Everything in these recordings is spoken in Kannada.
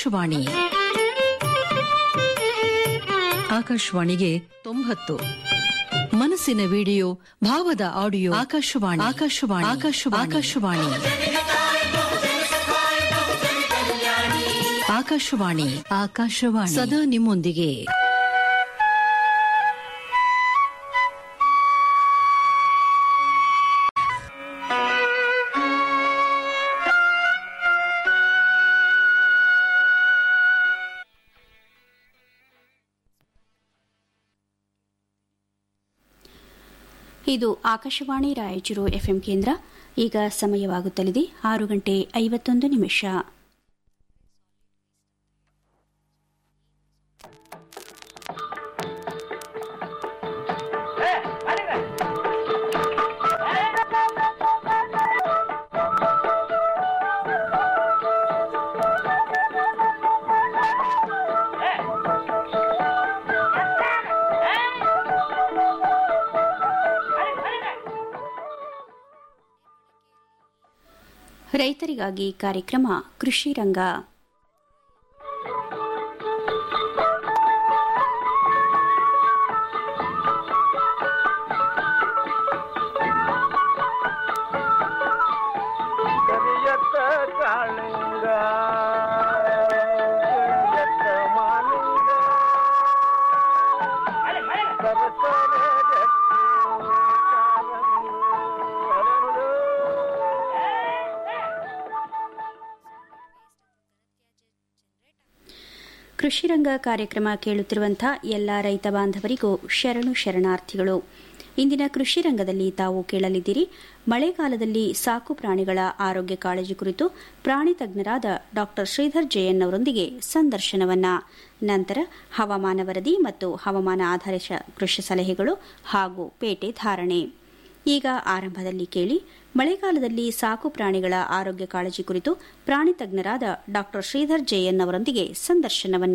ಆಕಾಶವಾಣಿ ಆಕಾಶವಾಣಿಗೆ ತೊಂಬತ್ತು ಮನಸ್ಸಿನ ವಿಡಿಯೋ ಭಾವದ ಆಡಿಯೋ ಆಕಾಶವಾಣಿ ಆಕಾಶವಾಣಿ ಆಕಾಶವಾಣಿ ಆಕಾಶವಾಣಿ ಆಕಾಶವಾಣಿ ಆಕಾಶವಾಣಿ ಸದಾ ನಿಮ್ಮೊಂದಿಗೆ ಇದು ಆಕಾಶವಾಣಿ ರಾಯಚೂರು ಎಫ್ಎಂ ಕೇಂದ್ರ ಈಗ ಸಮಯವಾಗುತ್ತಲಿದೆ ಆರು ಗಂಟೆ ಐವತ್ತೊಂದು ನಿಮಿಷ ರೈತರಿಗಾಗಿ ಕಾರ್ಯಕ್ರಮ ಕೃಷಿ ರಂಗ ಕರಿಯತ್ತ ಕಾಳಿಂಗ ಕರಿಯತ್ತ ಮಾಲಿಂಗ ಸರಸರ ಜಟ್ಟಿ ಕಾರಂಗು ಅರಳು. ಕೃಷಿ ರಂಗ ಕಾರ್ಯಕ್ರಮ ಕೇಳುತ್ತಿರುವಂತಹ ಎಲ್ಲ ರೈತ ಬಾಂಧವರಿಗೂ ಶರಣು ಶರಣಾರ್ಥಿಗಳು ಇಂದಿನ ಕೃಷಿ ರಂಗದಲ್ಲಿ ತಾವು ಕೇಳಲಿದ್ದೀರಿ ಮಳೆಗಾಲದಲ್ಲಿ ಸಾಕು ಪ್ರಾಣಿಗಳ ಆರೋಗ್ಯ ಕಾಳಜಿ ಕುರಿತು ಪ್ರಾಣಿ ತಜ್ಞರಾದ ಡಾ ಶ್ರೀಧರ್ ಜಯನ್ ಅವರೊಂದಿಗೆ ಸಂದರ್ಶನವನ್ನ ನಂತರ ಹವಾಮಾನ ವರದಿ ಮತ್ತು ಹವಾಮಾನ ಆಧಾರಿತ ಕೃಷಿ ಸಲಹೆಗಳು ಹಾಗೂ ಪೇಟೆ ಧಾರಣೆ ಈಗ ಆರಂಭದಲ್ಲಿ ಕೇಳಿ ಮಳೆಗಾಲದಲ್ಲಿ ಸಾಕು ಪ್ರಾಣಿಗಳ ಆರೋಗ್ಯ ಕಾಳಜಿ ಕುರಿತು ಪ್ರಾಣಿ ತಜ್ಞರಾದ ಡಾ ಶ್ರೀಧರ್ ಜಯನ್ ಅವರೊಂದಿಗೆ ಸಂದರ್ಶನವನ್ನ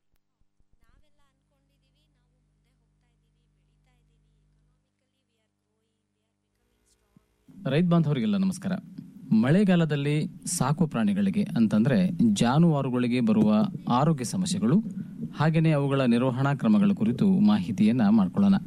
ರೈತ ಬಾಂಧವರಿಗೆಲ್ಲ ನಮಸ್ಕಾರ ಮಳೆಗಾಲದಲ್ಲಿ ಸಾಕು ಪ್ರಾಣಿಗಳಿಗೆ ಅಂತಂದ್ರೆ ಜಾನುವಾರುಗಳಿಗೆ ಬರುವ ಆರೋಗ್ಯ ಸಮಸ್ಯೆಗಳು ಹಾಗೆಯೇ ಅವುಗಳ ನಿರ್ವಹಣಾ ಕ್ರಮಗಳ ಕುರಿತು ಮಾಹಿತಿಯನ್ನ ಮಾಡ್ಕೊಳ್ಳೋಣ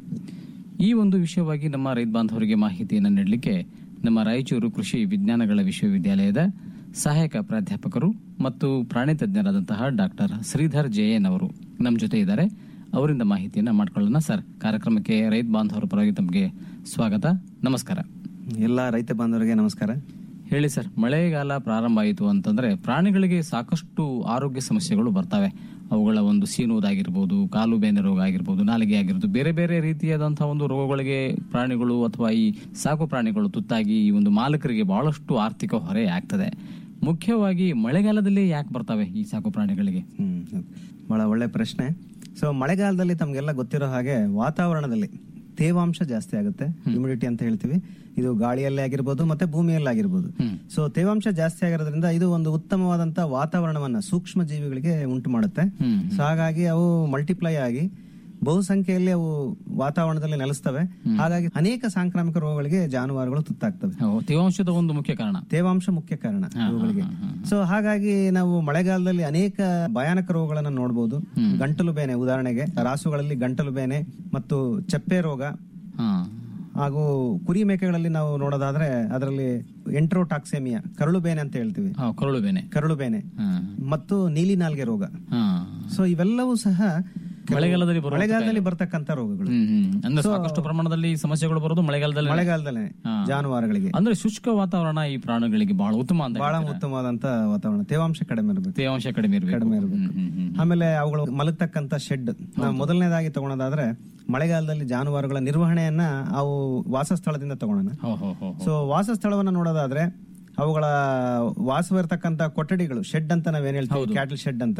ಈ ಒಂದು ವಿಷಯವಾಗಿ ನಮ್ಮ ರೈತ ಬಾಂಧವರಿಗೆ ಮಾಹಿತಿಯನ್ನು ನೀಡಲಿಕ್ಕೆ ನಮ್ಮ ರಾಯಚೂರು ಕೃಷಿ ವಿಜ್ಞಾನಗಳ ವಿಶ್ವವಿದ್ಯಾಲಯದ ಸಹಾಯಕ ಪ್ರಾಧ್ಯಾಪಕರು ಮತ್ತು ಪ್ರಾಣಿ ತಜ್ಞರಾದಂತಹ ಡಾಕ್ಟರ್ ಶ್ರೀಧರ್ ಜಯನ್ ಅವರು ನಮ್ಮ ಜೊತೆ ಇದ್ದಾರೆ ಅವರಿಂದ ಮಾಹಿತಿಯನ್ನ ಮಾಡ್ಕೊಳ್ಳೋಣ ಸರ್ ಕಾರ್ಯಕ್ರಮಕ್ಕೆ ರೈತ ಬಾಂಧವರ ಪರವಾಗಿ ತಮಗೆ ಸ್ವಾಗತ ನಮಸ್ಕಾರ ಎಲ್ಲ ರೈತ ಬಾಂಧವರಿಗೆ ನಮಸ್ಕಾರ ಹೇಳಿ ಸರ್ ಮಳೆಗಾಲ ಪ್ರಾರಂಭ ಆಯಿತು ಅಂತಂದ್ರೆ ಪ್ರಾಣಿಗಳಿಗೆ ಸಾಕಷ್ಟು ಆರೋಗ್ಯ ಸಮಸ್ಯೆಗಳು ಬರ್ತವೆ ಅವುಗಳ ಒಂದು ಸೀನುವುದಾಗಿರ್ಬೋದು ಕಾಲು ಬೇನೆ ರೋಗ ಆಗಿರ್ಬೋದು ನಾಲಿಗೆ ಆಗಿರ್ಬೋದು ಬೇರೆ ಬೇರೆ ರೀತಿಯಾದಂತಹ ಒಂದು ರೋಗಗಳಿಗೆ ಪ್ರಾಣಿಗಳು ಅಥವಾ ಈ ಸಾಕು ಪ್ರಾಣಿಗಳು ತುತ್ತಾಗಿ ಈ ಒಂದು ಮಾಲಕರಿಗೆ ಬಹಳಷ್ಟು ಆರ್ಥಿಕ ಹೊರೆ ಆಗ್ತದೆ ಮುಖ್ಯವಾಗಿ ಮಳೆಗಾಲದಲ್ಲಿ ಯಾಕೆ ಬರ್ತವೆ ಈ ಸಾಕು ಪ್ರಾಣಿಗಳಿಗೆ ಹ್ಮ್ ಹೌದು. ಬಹಳ ಒಳ್ಳೆ ಪ್ರಶ್ನೆ ಸೊ ಮಳೆಗಾಲದಲ್ಲಿ ತಮ್ಗೆಲ್ಲ ಗೊತ್ತಿರೋ ಹಾಗೆ ವಾತಾವರಣದಲ್ಲಿ ತೇವಾಂಶ ಜಾಸ್ತಿ ಆಗುತ್ತೆ ಹ್ಯುಮಿಡಿಟಿ ಅಂತ ಹೇಳ್ತೀವಿ ಇದು ಗಾಳಿಯಲ್ಲೇ ಆಗಿರ್ಬೋದು ಮತ್ತೆ ಭೂಮಿಯಲ್ಲಿ ಆಗಿರ್ಬೋದು ಸೊ ತೇವಾಂಶ ಜಾಸ್ತಿ ಆಗಿರೋದ್ರಿಂದ ಇದು ಒಂದು ಉತ್ತಮವಾದಂತ ವಾತಾವರಣವನ್ನ ಸೂಕ್ಷ್ಮ ಜೀವಿಗಳಿಗೆ ಉಂಟು ಮಾಡುತ್ತೆ ಸೊ ಹಾಗಾಗಿ ಅವು ಮಲ್ಟಿಪ್ಲೈ ಆಗಿ ಬಹುಸಂಖ್ಯೆಯಲ್ಲಿ ಅವು ವಾತಾವರಣದಲ್ಲಿ ನೆಲೆಸ್ತವೆ ಹಾಗಾಗಿ ಅನೇಕ ಸಾಂಕ್ರಾಮಿಕ ರೋಗಗಳಿಗೆ ಜಾನುವಾರುಗಳು ತುತ್ತಾಗ್ತವೆ ಹೌದು, ತೇವಾಂಶದ ಒಂದು ಮುಖ್ಯ ಕಾರಣ ತೇವಾಂಶ ಮುಖ್ಯ ಕಾರಣ ಇವುಗಳಿಗೆ ಸೊ ಹಾಗಾಗಿ ನಾವು ಮಳೆಗಾಲದಲ್ಲಿ ಅನೇಕ ಭಯಾನಕ ರೋಗಗಳನ್ನ ನೋಡಬಹುದು ಗಂಟಲು ಬೇನೆ ಉದಾಹರಣೆಗೆ ರಾಸುಗಳಲ್ಲಿ ಗಂಟಲು ಬೇನೆ ಮತ್ತು ಚಪ್ಪೆ ರೋಗ ಹಾ ಹಾಗೂ ಕುರಿ ಮೇಕೆಗಳಲ್ಲಿ ನಾವು ನೋಡೋದಾದ್ರೆ ಅದರಲ್ಲಿ ಎಂಟ್ರೋಟಾಕ್ಸೆಮಿಯಾ ಕರಳು ಬೇನೆ ಅಂತ ಹೇಳ್ತೀವಿ ಹಾ, ಕರುಳು ಬೇನೆ ಕರಳು ಬೇನೆ ಹಾ ಮತ್ತು ನೀಲಿ ನಾಲ್ಗೆ ರೋಗ ಹಾ ಸೊ ಇವೆಲ್ಲವೂ ಸಹ ಕೆಲವು ಮಳೆಗಾಲದಲ್ಲಿ ಬರುವ ಮಳೆಗಾಲದಲ್ಲಿ ಬರ್ತಕ್ಕಂತ ರೋಗಗಳು ಹ್ಮ್ ಹ್ಮ್ ಅಂದ್ರೆ ಸಾಕಷ್ಟು ಪ್ರಮಾಣದಲ್ಲಿ ಸಮಸ್ಯೆಗಳು ಬರೋದು ಮಳೆಗಾಲದಲ್ಲಿ ಮಳೆಗಾಲದಲ್ಲೇ ಜಾನುವಾರುಗಳಿಗೆ ಅಂದ್ರೆ ಶುಷ್ಕ ವಾತಾವರಣ ಈ ಪ್ರಾಣಿಗಳಿಗೆ ಬಹಳ ಉತ್ತಮ ಅಂತ ಬಹಳ ಹೇಳ್ತಾರೆ. ಉತ್ತಮವಾದಂತ ವಾತಾವರಣ ತೇವಾಂಶ ಕಡಿಮೆ ಇರಬೇಕು ತೇವಾಂಶ ಕಡಿಮೆ ಇರಬೇಕು ಕಡಿಮೆ ಇರಬೇಕು ಆಮೇಲೆ ಅವುಗಳು ಮಲಗ್ತಕ್ಕಂತ ಶೆಡ್ ನಾವು ಮೊದಲನೇದಾಗಿ ತಗೊಳೋದಾದ್ರೆ ಮಳೆಗಾಲದಲ್ಲಿ ಜಾನುವಾರುಗಳ ನಿರ್ವಹಣೆಯನ್ನ ಅವು ವಾಸಸ್ಥಳದಿಂದ ತಗೊಳ್ಳೋಣ ಹೋ ಹೋ ಹೋ ಸೊ ವಾಸಸ್ಥಳವನ್ನ ನೋಡೋದಾದ್ರೆ ಅವುಗಳ ವಾಸವಿರ್ತಕ್ಕಂತ ಕೊಠಡಿಗಳು ಶೆಡ್ ಅಂತ ನಾವೇನ್ ಹೇಳ್ತೀವಿ ಕ್ಯಾಟಲ್ ಶೆಡ್ ಅಂತ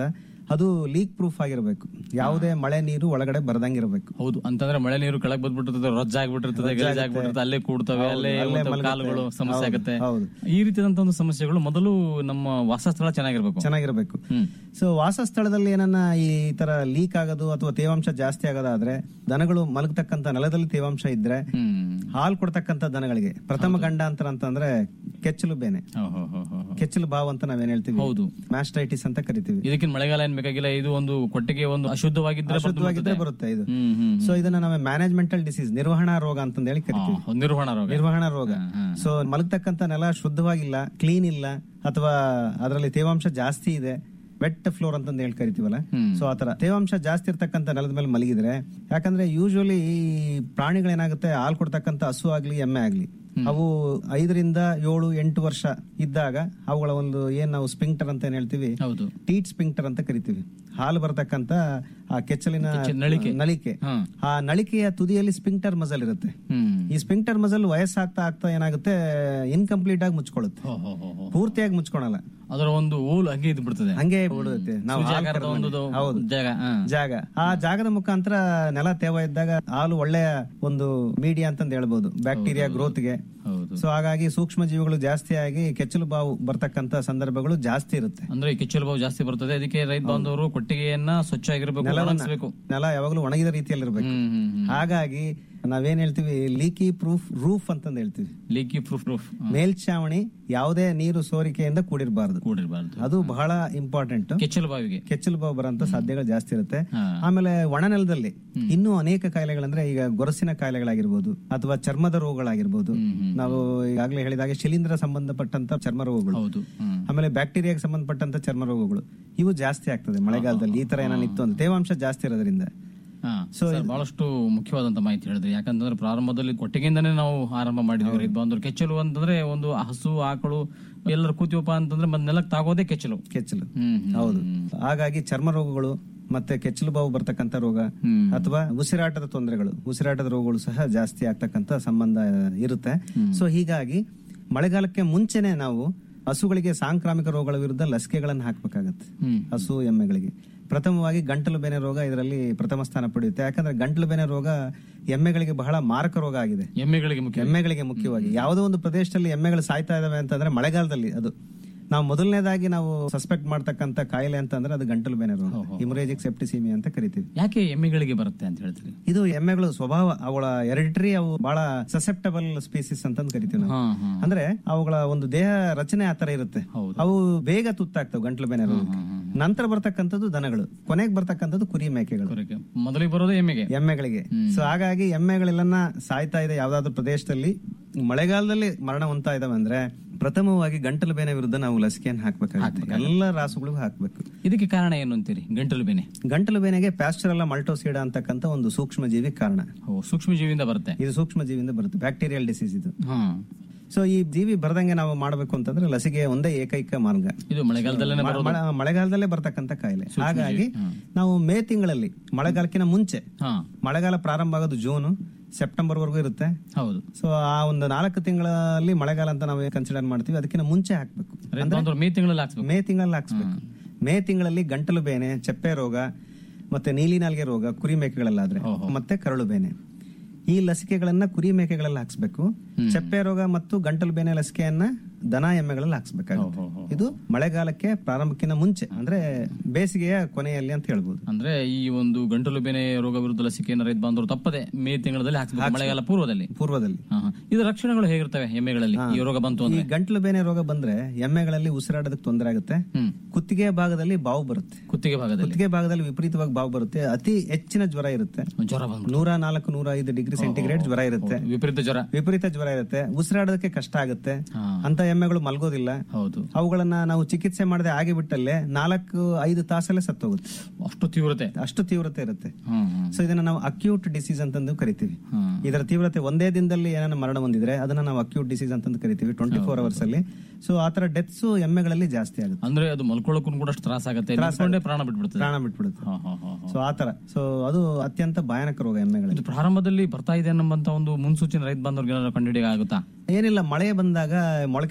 ಅದು ಲೀಕ್ ಪ್ರೂಫ್ ಆಗಿರಬೇಕು ಯಾವುದೇ ಮಳೆ ನೀರು ಒಳಗಡೆ ಬರ್ದಂಗಿರಬೇಕು ಹೌದು ಅಂತಂದ್ರೆ ಮಳೆ ನೀರು ಕೆಳಗ್ ಬಂದ್ಬಿಟ್ಟಿರ್ತದೆ ರೊಜ್ಜ ಆಗ್ಬಿಟ್ಟಿರ್ತದೆ ಗಲೀಜ್ ಆಗ್ಬಿಟ್ಟಿರ್ತದೆ ಅಲ್ಲೇ ಕೂಡ್ತವೆ ಅಲ್ಲೇ ಅಲ್ಲೇ ಮತ್ತೆ ಮಲಗುತ್ತೆ. ಕಾಲುಗಳು ಸಮಸ್ಯೆ ಹೌದು, ಆಗುತ್ತೆ ಹೌದು. ಈ ರೀತಿಯಾದಂತ ಒಂದು ಸಮಸ್ಯೆಗಳು ಮೊದಲು ನಮ್ಮ ವಾಸಸ್ಥಳ ಚೆನ್ನಾಗಿರ್ಬೇಕು ಚೆನ್ನಾಗಿರ್ಬೇಕು ಹ್ಮ್. ಸೊ ವಾಸಸ್ಥಳದಲ್ಲಿ ಏನನ್ನ ಈ ತರ ಲೀಕ್ ಆಗೋದು ಅಥವಾ ತೇವಾಂಶ ಜಾಸ್ತಿ ಆಗೋದಾದ್ರೆ ದನಗಳು ಮಲಗತಕ್ಕಂತ ನೆಲದಲ್ಲಿ ತೇವಾಂಶ ಇದ್ರೆ ಹ್ಮ್ ಹಾಲು ಕೊಡ್ತಕ್ಕಂತ ದನಗಳಿಗೆ ಪ್ರಥಮ ಗಂಡಾಂತರ ಅಂತಂದ್ರೆ ಕೆಚ್ಚಲು ಬೇನೆ ಹೋ, ಹೋ, ಹೋ, ಹೋ, ಹೋ. ಕೆಚ್ಚಲು ಬಾವು ಅಂತ ನಾವೇನ್ ಹೇಳ್ತೀವಿ ಹೌದು ಮ್ಯಾಸ್ಟೈಟಿಸ್ ಅಂತ ಕರಿತೀವಿ ಇದಕ್ಕಿನ ಮಳೆಗಾಲ ಏನ್ ಬೇಕಾಗಿಲ್ಲ ಇದು ಒಂದು ಕೊಟ್ಟಿಗೆ ಒಂದು ಅಶುದ್ಧವಾಗಿದ್ರೆ ಅಶುದ್ಧವಾಗಿದ್ರೆ ಬರುತ್ತೆ ಇದು ಹ್ಮ್ ಹ್ಮ್ ಸೊ ಇದನ್ನ ನಾವು ಮ್ಯಾನೇಜ್ಮೆಂಟಲ್ ಡಿಸೀಸ್ ನಿರ್ವಹಣಾ ರೋಗ ಅಂತಂದ ಹೇಳಿ ಕರಿತೀವಿ ಹಾ, ನಿರ್ವಹಣಾ ರೋಗ ನಿರ್ವಹಣಾ ರೋಗ ಸೊ ಮಲಗತಕ್ಕಂತ ನೆಲ ಶುದ್ಧವಾಗಿಲ್ಲ ಕ್ಲೀನ್ ಇಲ್ಲ ಅಥವಾ ಅದರಲ್ಲಿ ತೇವಾಂಶ ಜಾಸ್ತಿ ಇದೆ ವೆಟ್ ಫ್ಲೋರ್ ಅಂತ ಹೇಳಿ ಕರಿತೀವಲ್ಲ ಸೊ ಆತರ ತೇವಾಂಶ ಜಾಸ್ತಿ ಇರ್ತಕ್ಕಂತ ನೆಲದ ಮೇಲೆ ಮಲಗಿದ್ರೆ ಯಾಕಂದ್ರೆ ಯೂಶುವಲಿ ಈ ಪ್ರಾಣಿಗಳೇನಾಗುತ್ತೆ ಹಾಲು ಕೊಡ್ತಕ್ಕಂತ ಹಸು ಆಗ್ಲಿ ಎಮ್ಮೆ ಆಗ್ಲಿ ಅವು ಐದರಿಂದ ಏಳು ಎಂಟು ವರ್ಷ ಇದ್ದಾಗ ಅವುಗಳ ಒಂದು ಏನ್ ನಾವು ಸ್ಪಿಂಕ್ಟರ್ ಅಂತ ಏನ್ ಹೇಳ್ತೀವಿ ಹೌದು ಟೀಟ್ ಸ್ಪಿಂಕ್ಟರ್ ಅಂತ ಕರಿತೀವಿ ಹಾಲು ಬರ್ತಕ್ಕಂತ ಆ ಕೆಚ್ಚಲಿನ ನಳಿಕೆ. ನಳಿಕೆ ಹಾ. ಆ ನಳಿಕೆಯ ತುದಿಯಲ್ಲಿ ಸ್ಪಿಂಕ್ಟರ್ ಮಸಲ್ ಇರುತ್ತೆ ಹ್ಮ್ ಈ ಸ್ಪಿಂಕ್ಟರ್ ಮಸಲ್ ವಯಸ್ಸಾಗ್ತಾ ಆಗ್ತಾ ಏನಾಗುತ್ತೆ ಇನ್ಕಂಪ್ಲೀಟ್ ಆಗಿ ಮುಚ್ಕೊಳ್ಳುತ್ತೆ ಹೋ, ಹೋ, ಹೋ, ಹೋ. ಪೂರ್ತಿಯಾಗಿ ಮುಚ್ಕೊಳಲ್ಲ ಅದರ ಒಂದು ಓಲ್ ಹಂಗೆ ಇದ್ದು ಬಿಡ್ತದೆ ಹಂಗೆ ಬಿಡುತ್ತೆ ನಾವು ಹಾಲು ಸೂಚ್ಯಾಕಾರದ ಕರೆದ ಒಂದು ಮೇಲೆ. ಹೌದು ಜಾಗ ಹಾ. ಜಾಗ ಆ ಜಾಗದ ಮುಖಾಂತರ ನೆಲ ತೇವ ಇದ್ದಾಗ ಹಾಲು ಒಳ್ಳೆಯ ಒಂದು ಮೀಡಿಯಾ ಅಂತಂದು ಹೇಳ್ಬೋದು ಬ್ಯಾಕ್ಟೀರಿಯಾ ಗ್ರೋತ್ಗೆ ಹೌದು ಸೊ ಹಾಗಾಗಿ ಸೂಕ್ಷ್ಮ ಜೀವಿಗಳು ಜಾಸ್ತಿ ಆಗಿ ಕೆಚ್ಚಲು ಬಾವು ಬರ್ತಕ್ಕಂತ ಸಂದರ್ಭಗಳು ಜಾಸ್ತಿ ಇರುತ್ತೆ ಅಂದ್ರೆ ಈ ಕೆಚ್ಚಲು ಬಾವು ಜಾಸ್ತಿ ಬರ್ತದೆ ಅದಕ್ಕೆ ರೈತ ಬಾಂಧವರು ಕೊಟ್ಟಿಗೆಯನ್ನ ಸ್ವಚ್ಛವಾಗಿರ್ಬೇಕು ಒಣಗಿಸ್ಬೇಕು ನೆಲ ಯಾವಾಗಲೂ ಒಣಗಿದ ರೀತಿಯಲ್ಲಿ ಇರಬೇಕು ಹ್ಮ್ ಹ್ಮ್ ಹ್ಮ್ ಹಾಗಾಗಿ ನಾವೇನ್ ಹೇಳ್ತೀವಿ ಲೀಕಿ ಪ್ರೂಫ್ ರೂಫ್ ಅಂತಂದು ಹೇಳ್ತೀವಿ ಲೀಕಿ ಪ್ರೂಫ್ ಪ್ರೂಫ್ ಮೇಲ್ಛಾವಣಿ ಯಾವುದೇ ನೀರು ಸೋರಿಕೆಯಿಂದ ಕೂಡಿರಬಾರ್ದು ಕೂಡಿರ್ಬಾರ್ದು ಅದು ಬಹಳ ಇಂಪಾರ್ಟೆಂಟ್ ಕೆಚ್ಚಲು ಬಾವಿಗೆ ಕೆಚ್ಚಲು ಬಾವು ಬರೋಂತ ಸಾಧ್ಯಗಳು ಜಾಸ್ತಿ ಇರುತ್ತೆ ಹಾ. ಆಮೇಲೆ ಒಣನೆಲದಲ್ಲಿ ಇನ್ನೂ ಅನೇಕ ಕಾಯಿಲೆಗಳಂದ್ರೆ ಈಗ ಗೊರಸಿನ ಕಾಯಿಲೆಗಳಾಗಿರ್ಬೋದು ಅಥವಾ ಚರ್ಮದ ರೋಗಗಳಾಗಿರ್ಬೋದು ನಾವು ಈಗಾಗಲೇ ಹೇಳಿದಾಗೆ ಶಿಲೀಂಧ್ರ ಸಂಬಂಧಪಟ್ಟಂತ ಚರ್ಮ ರೋಗಗಳು ಹೌದು ಹ್ಮ್ ಆಮೇಲೆ ಬ್ಯಾಕ್ಟೀರಿಯಾಗೆ ಸಂಬಂಧಪಟ್ಟಂತ ಚರ್ಮ ರೋಗಗಳು ಇವು ಜಾಸ್ತಿ ಆಗ್ತದೆ ಮಳೆಗಾಲದಲ್ಲಿ ಈ ತರ ಏನಾನಿತ್ತು ಅಂತ ತೇವಾಂಶ ಜಾಸ್ತಿ ಇರೋದ್ರಿಂದ ಹಾ ಸರ್, ಬಹಳಷ್ಟು ಮುಖ್ಯವಾದಂತ ಮಾಹಿತಿ ಹೇಳಿದ್ರಿ ಯಾಕಂತಂದ್ರೆ ಪ್ರಾರಂಭದಲ್ಲಿ ಕೊಟ್ಟಿಗೆಯಿಂದಾನೇ ನಾವು ಆರಂಭ ಮಾಡಿದ್ವಿ ರೈತ ಬಾಂಧವರು ಕೆಚ್ಚಲು ಅಂತಂದ್ರೆ ಒಂದು ಹಸು ಆಕಳು ಎಲ್ಲರೂ ಕೂತೀವಪ್ಪ ಅಂತಂದ್ರೆ ಬಂದ್ ನೆಲಕ್ಕೆ ತಾಗೋದೇ ಕೆಚ್ಚಲು ಕೆಚ್ಚಲು ಹ್ಮ್ ಹ್ಮ್. ಹೌದು ಹಾಗಾಗಿ ಚರ್ಮ ರೋಗಗಳು ಮತ್ತೆ ಕೆಚ್ಚಲು ಬಾವು ಬರ್ತಕ್ಕಂತ ರೋಗ ಹ್ಮ್. ಅಥವಾ ಉಸಿರಾಟದ ತೊಂದರೆಗಳು ಉಸಿರಾಟದ ರೋಗಗಳು ಸಹ ಜಾಸ್ತಿ ಆಗ್ತಕ್ಕಂತ ಸಂಬಂಧ ಇರುತ್ತೆ ಸೊ ಹೀಗಾಗಿ ಮಳೆಗಾಲಕ್ಕೆ ಮುಂಚೆನೆ ನಾವು ಹಸುಗಳಿಗೆ ಸಾಂಕ್ರಾಮಿಕ ರೋಗಗಳ ವಿರುದ್ಧ ಲಸಿಕೆಗಳನ್ನು ಹಾಕಬೇಕಾಗತ್ತೆ ಹ್ಮ್ ಹಸು ಎಮ್ಮೆಗಳಿಗೆ ಪ್ರಥಮವಾಗಿ ಗಂಟಲು ಬೇನೆ ರೋಗ ಇದರಲ್ಲಿ ಪ್ರಥಮ ಸ್ಥಾನ ಪಡೆಯುತ್ತೆ ಯಾಕಂದ್ರೆ ಗಂಟಲು ಬೇನೆ ರೋಗ ಎಮ್ಮೆಗಳಿಗೆ ಬಹಳ ಮಾರಕ ರೋಗ ಆಗಿದೆ ಎಮ್ಮೆಗಳಿಗೆ ಮುಖ್ಯ ಎಮ್ಮೆಗಳಿಗೆ ಮುಖ್ಯವಾಗಿ ಯಾವುದೋ ಒಂದು ಪ್ರದೇಶದಲ್ಲಿ ಎಮ್ಮೆಗಳು ಸಾಯ್ತಾ ಇದಾವೆ ಅಂತಂದ್ರೆ ಮಳೆಗಾಲದಲ್ಲಿ ಅದು ನಾವು ಮೊದಲನೇದಾಗಿ ನಾವು ಸಸ್ಪೆಕ್ಟ್ ಮಾಡ್ತಕ್ಕಂತ ಕಾಯಿಲೆ ಅಂತಂದ್ರೆ ಅದು ಗಂಟಲು ಬೇನೆ ರೋಗ ಹಿಮರೇಜಿಕ್ ಸೆಪ್ಟಿಸಿಮಿ ಅಂತ ಕರಿತೀವಿ ಯಾಕೆ ಎಮ್ಮೆಗಳಿಗೆ ಬರುತ್ತೆ ಅಂತ ಹೇಳ್ತೀರಿ ಇದು ಎಮ್ಮೆಗಳು ಸ್ವಭಾವ ಅವುಗಳ ಎರಿಡಿಟರಿ ಅವು ಬಹಳ ಸಸೆಪ್ಟಬಲ್ ಸ್ಪೀಸಿಸ್ ಅಂತಂದು ಕರಿತೀವಿ ನಾವು ಹಾ ಹಾ ಅಂದ್ರೆ ಅವುಗಳ ಒಂದು ದೇಹ ರಚನೆ ಆತರ ಇರುತ್ತೆ ಹೌದು. ಅವು ಬೇಗ ತುತ್ತಾಗ್ತವೆ ಗಂಟಲು ಬೇನೆ ರೋಗಕ್ಕೆ ನಂತರ ಬರ್ತಕ್ಕಂಥದ್ದು ದನಗಳು ಕೊನೆಗೆ ಬರ್ತಕ್ಕಂಥದ್ದು ಕುರಿ ಮೇಕೆಗಳು ಕೊರಕೆ. ಮೊದಲಿಗೆ ಬರೋದು ಎಮ್ಮೆಗೆ ಎಮ್ಮೆಗಳಿಗೆ ಸೊ ಹಾಗಾಗಿ ಎಮ್ಮೆಗಳೆಲ್ಲನ್ನ ಸಾಯ್ತಾ ಇದೆ ಯಾವ್ದಾದ್ರು ಪ್ರದೇಶದಲ್ಲಿ ಮಳೆಗಾಲದಲ್ಲಿ ಮರಣ ಹೊಂತಾ ಇದಾವೆ ಅಂದ್ರೆ ಪ್ರಥಮವಾಗಿ ಗಂಟಲು ಬೇನೆ ವಿರುದ್ಧ ನಾವು ಲಸಿಕೆಯನ್ನು ಹಾಕ್ಬೇಕಾಗುತ್ತೆ ಎಲ್ಲ ರಾಸುಗಳಿಗೂ ಹಾಕ್ಬೇಕು ಇದಕ್ಕೆ ಕಾರಣ ಏನು ಅಂತೀರಿ ಗಂಟಲು ಬೇನೆ ಗಂಟಲು ಬೇನೆಗೆ ಪ್ಯಾಸ್ಟರಲ್ಲ ಮಲ್ಟೋಸಿಡ ಅಂತಕ್ಕಂಥ ಒಂದು ಸೂಕ್ಷ್ಮ ಜೀವಿ ಕಾರಣ ಓ ಸೂಕ್ಷ್ಮ ಜೀವಿಯಿಂದ ಬರುತ್ತೆ ಇದು ಸೂಕ್ಷ್ಮ ಜೀವಿಯಿಂದ ಬರುತ್ತೆ ಬ್ಯಾಕ್ಟೀರಿಯಲ್ ಡಿಸೀಸ್ ಇದು ಹಾ ಸೊ ಈ ಜೀವಿ ಬರದಂಗೆ ನಾವು ಮಾಡಬೇಕು ಅಂತಂದ್ರೆ ಲಸಿಕೆ ಒಂದೇ ಏಕೈಕ ಮಾರ್ಗ ಇದು ಮಳೆಗಾಲದಲ್ಲೇ ಮ- ಮಳೆ- ಮಳೆಗಾಲದಲ್ಲೇ ಬರ್ತಕ್ಕಂಥ ಕಾಯಿಲೆ ಹಾಗಾಗಿ ನಾವು ಮೇ ತಿಂಗಳಲ್ಲಿ ಮಳೆಗಾಲಕ್ಕಿಂತ ಮುಂಚೆ ಹಾ ಮಳೆಗಾಲ ಪ್ರಾರಂಭ ಆಗೋದು ಜೂನ್ ಸೆಪ್ಟೆಂಬರ್ ವರೆಗೂ ಇರುತ್ತೆ ಹೌದು ಸೊ ಆ ಒಂದು ನಾಲ್ಕು ತಿಂಗಳಲ್ಲಿ ಮಳೆಗಾಲ ಅಂತ ನಾವು ಕನ್ಸಿಡರ್ ಮಾಡ್ತೀವಿ ಅದಕ್ಕಿಂತ ಮುಂಚೆ ಹಾಕ್ಬೇಕು ರೈತ ಬಾಂಧವರು ಮೇ ತಿಂಗಳಲ್ಲಿ ಹಾಕ್ಸ್ಬೇಕು ಮೇ ತಿಂಗಳಲ್ಲಿ ಹಾಕ್ಸ್ಬೇಕು ಮೇ ತಿಂಗಳಲ್ಲಿ ಗಂಟಲು ಬೇನೆ ಚಪ್ಪೆ ರೋಗ ಮತ್ತೆ ನೀಲಿ ನಾಲ್ಗೆ ರೋಗ ಕುರಿ ಮೇಕೆಗಳಲ್ಲಾದ್ರೆ ಮತ್ತೆ ಕರಳು ಬೇನೆ ಈ ಲಸಿಕೆಗಳನ್ನ ಕುರಿ ಮೇಕೆಗಳಲ್ಲಿ ಹಾಕ್ಸ್ಬೇಕು ಚಪ್ಪೆ ರೋಗ ಮತ್ತು ಗಂಟಲು ಬೇನೆ ಲಸಿಕೆಯನ್ನ ದನ ಎಮ್ಮೆಗಳಲ್ಲಿ ಹಾಕ್ಸ್ಬೇಕಾಗುತ್ತೆ ಇದು ಮಳೆಗಾಲಕ್ಕೆ ಪ್ರಾರಂಭಕ್ಕಿಂತ ಮುಂಚೆ ಅಂದ್ರೆ ಬೇಸಿಗೆಯ ಕೊನೆಯಲ್ಲಿ ಅಂತ ಹೇಳ್ಬೋದು ಅಂದ್ರೆ ಈ ಒಂದು ಗಂಟಲು ಬೇನೆ ರೋಗ ವಿರುದ್ಧ ಲಸಿಕೆಯನ್ನು ರೈತ ಬಾಂಧವರು ತಪ್ಪದೆ ಮೇ ತಿಂಗಳಲ್ಲಿ ಹಾಕ್ಸ್ಬೇಕು ಮಳೆಗಾಲ ಪೂರ್ವದಲ್ಲಿ ಪೂರ್ವದಲ್ಲಿ ಹಾ, ಹಾ. ಇದು ರಕ್ಷಣೆಗಳು ಹೇಗಿರ್ತವೆ ಎಮ್ಮೆಗಳಲ್ಲಿ ಈ ರೋಗ ಬಂತು ಈ ಅಂದ್ರೆ ಗಂಟಲು ಬೇನೆ ರೋಗ ಬಂದ್ರೆ ಎಮ್ಮೆಗಳಲ್ಲಿ ಉಸಿರಾಡೋದಕ್ಕೆ ತೊಂದರೆ ಆಗುತ್ತೆ ಹ್ಮ್ ಕುತ್ತಿಗೆ ಭಾಗದಲ್ಲಿ ಬಾವು ಬರುತ್ತೆ ಕುತ್ತಿಗೆ ಭಾಗದಲ್ಲಿ ಕುತ್ತಿಗೆ ಭಾಗದಲ್ಲಿ ವಿಪರೀತವಾಗಿ ಬಾವು ಬರುತ್ತೆ ಅತಿ ಹೆಚ್ಚಿನ ಜ್ವರ ಇರುತ್ತೆ ಜ್ವರ ಬಂದ್ಬಿಟ್ಟು ನೂರ ನಾಲ್ಕು ನೂರ ಐದು ಡಿಗ್ರಿ ಸೆಂಟಿಗ್ರೇಡ್ ಜ್ವರ ಇರುತ್ತೆ ವಿಪರೀತ ಜ್ವರ ವಿಪರೀತ ಜ್ವರ ಇರುತ್ತೆ ಉಸಿರಾಡೋದಕ್ಕೆ ಕಷ್ಟ ಆಗುತ್ತೆ ಹಾ. ಅಂತ ಎಮ್ಮೆಗಳು ಮಲ್ಗೋದಿಲ್ಲ ಹೌದು ಅವುಗಳನ್ನ ನಾವು ಚಿಕಿತ್ಸೆ ಮಾಡದೆ ಆಗಿ ಬಿಟ್ಟಲ್ಲೇ ನಾಲ್ಕು ಐದು ತಾಸಲ್ಲೇ ಸತ್ತೋಗುತ್ತೆ ಅಷ್ಟು ತೀವ್ರತೆ ಅಷ್ಟು ತೀವ್ರತೆ ಇರುತ್ತೆ ಹ್ಮ್ ಹ್ಮ್ ಸೊ ಇದನ್ನ ನಾವು ಅಕ್ಯೂಟ್ ಡಿಸೀಸ್ ಅಂತಂದು ಕರಿತೀವಿ ಹ್ಮ್ ಇದರ ತೀವ್ರತೆ ಒಂದೇ ದಿನದಲ್ಲಿ ಏನಾನ ಮರಣ ಹೊಂದಿದ್ರೆ ಅದನ್ನ ನಾವು ಅಕ್ಯೂಟ್ ಡಿಸೀಸ್ ಅಂತಂದು ಕರಿತೀವಿ ಟ್ವೆಂಟಿ ಫೋರ್ ಅವರ್ಸ್ ಅಲ್ಲಿ ಸೊ ಆತರ ಡೆತ್ಸ್ ಎಮ್ಮೆಗಳಲ್ಲಿ ಜಾಸ್ತಿ ಆಗುತ್ತೆ ಅಂದ್ರೆ ಅದು ಮಲ್ಕೊಳ್ಳೋಕ್ಕೂ ಕೂಡ ಅಷ್ಟು ತ್ರಾಸ ಆಗುತ್ತೆ ನಿಂತ್ಕೊಂಡೇ ಪ್ರಾಣ ಬಿಟ್ಬಿಡ್ತದೆ ಪ್ರಾಣ ಬಿಟ್ಬಿಡುತ್ತೆ ಹಾ, ಹಾ, ಹಾ, ಹಾ. ಸೊ ಆತರ ಸೊ ಅದು ಅತ್ಯಂತ ಭಯಾನಕ ರೋಗ ಎಮ್ಮೆಗಳಲ್ಲಿ ಇದು ಪ್ರಾರಂಭದಲ್ಲಿ ಬರ್ತಾ ಇದೆ ಅನ್ನುವಂತ ಒಂದು ಮುನ್ಸೂಚನೆ ರೈತ ಬಾಂಧವ್ರಿಗೆ ಏನಾದ್ರು ಕಂಡುಹಿಡಿಯ ಆಗುತ್ತಾ ಏನಿಲ್ಲ ಮಳೆ ಬಂದಾಗ ಮೊಳಕೆ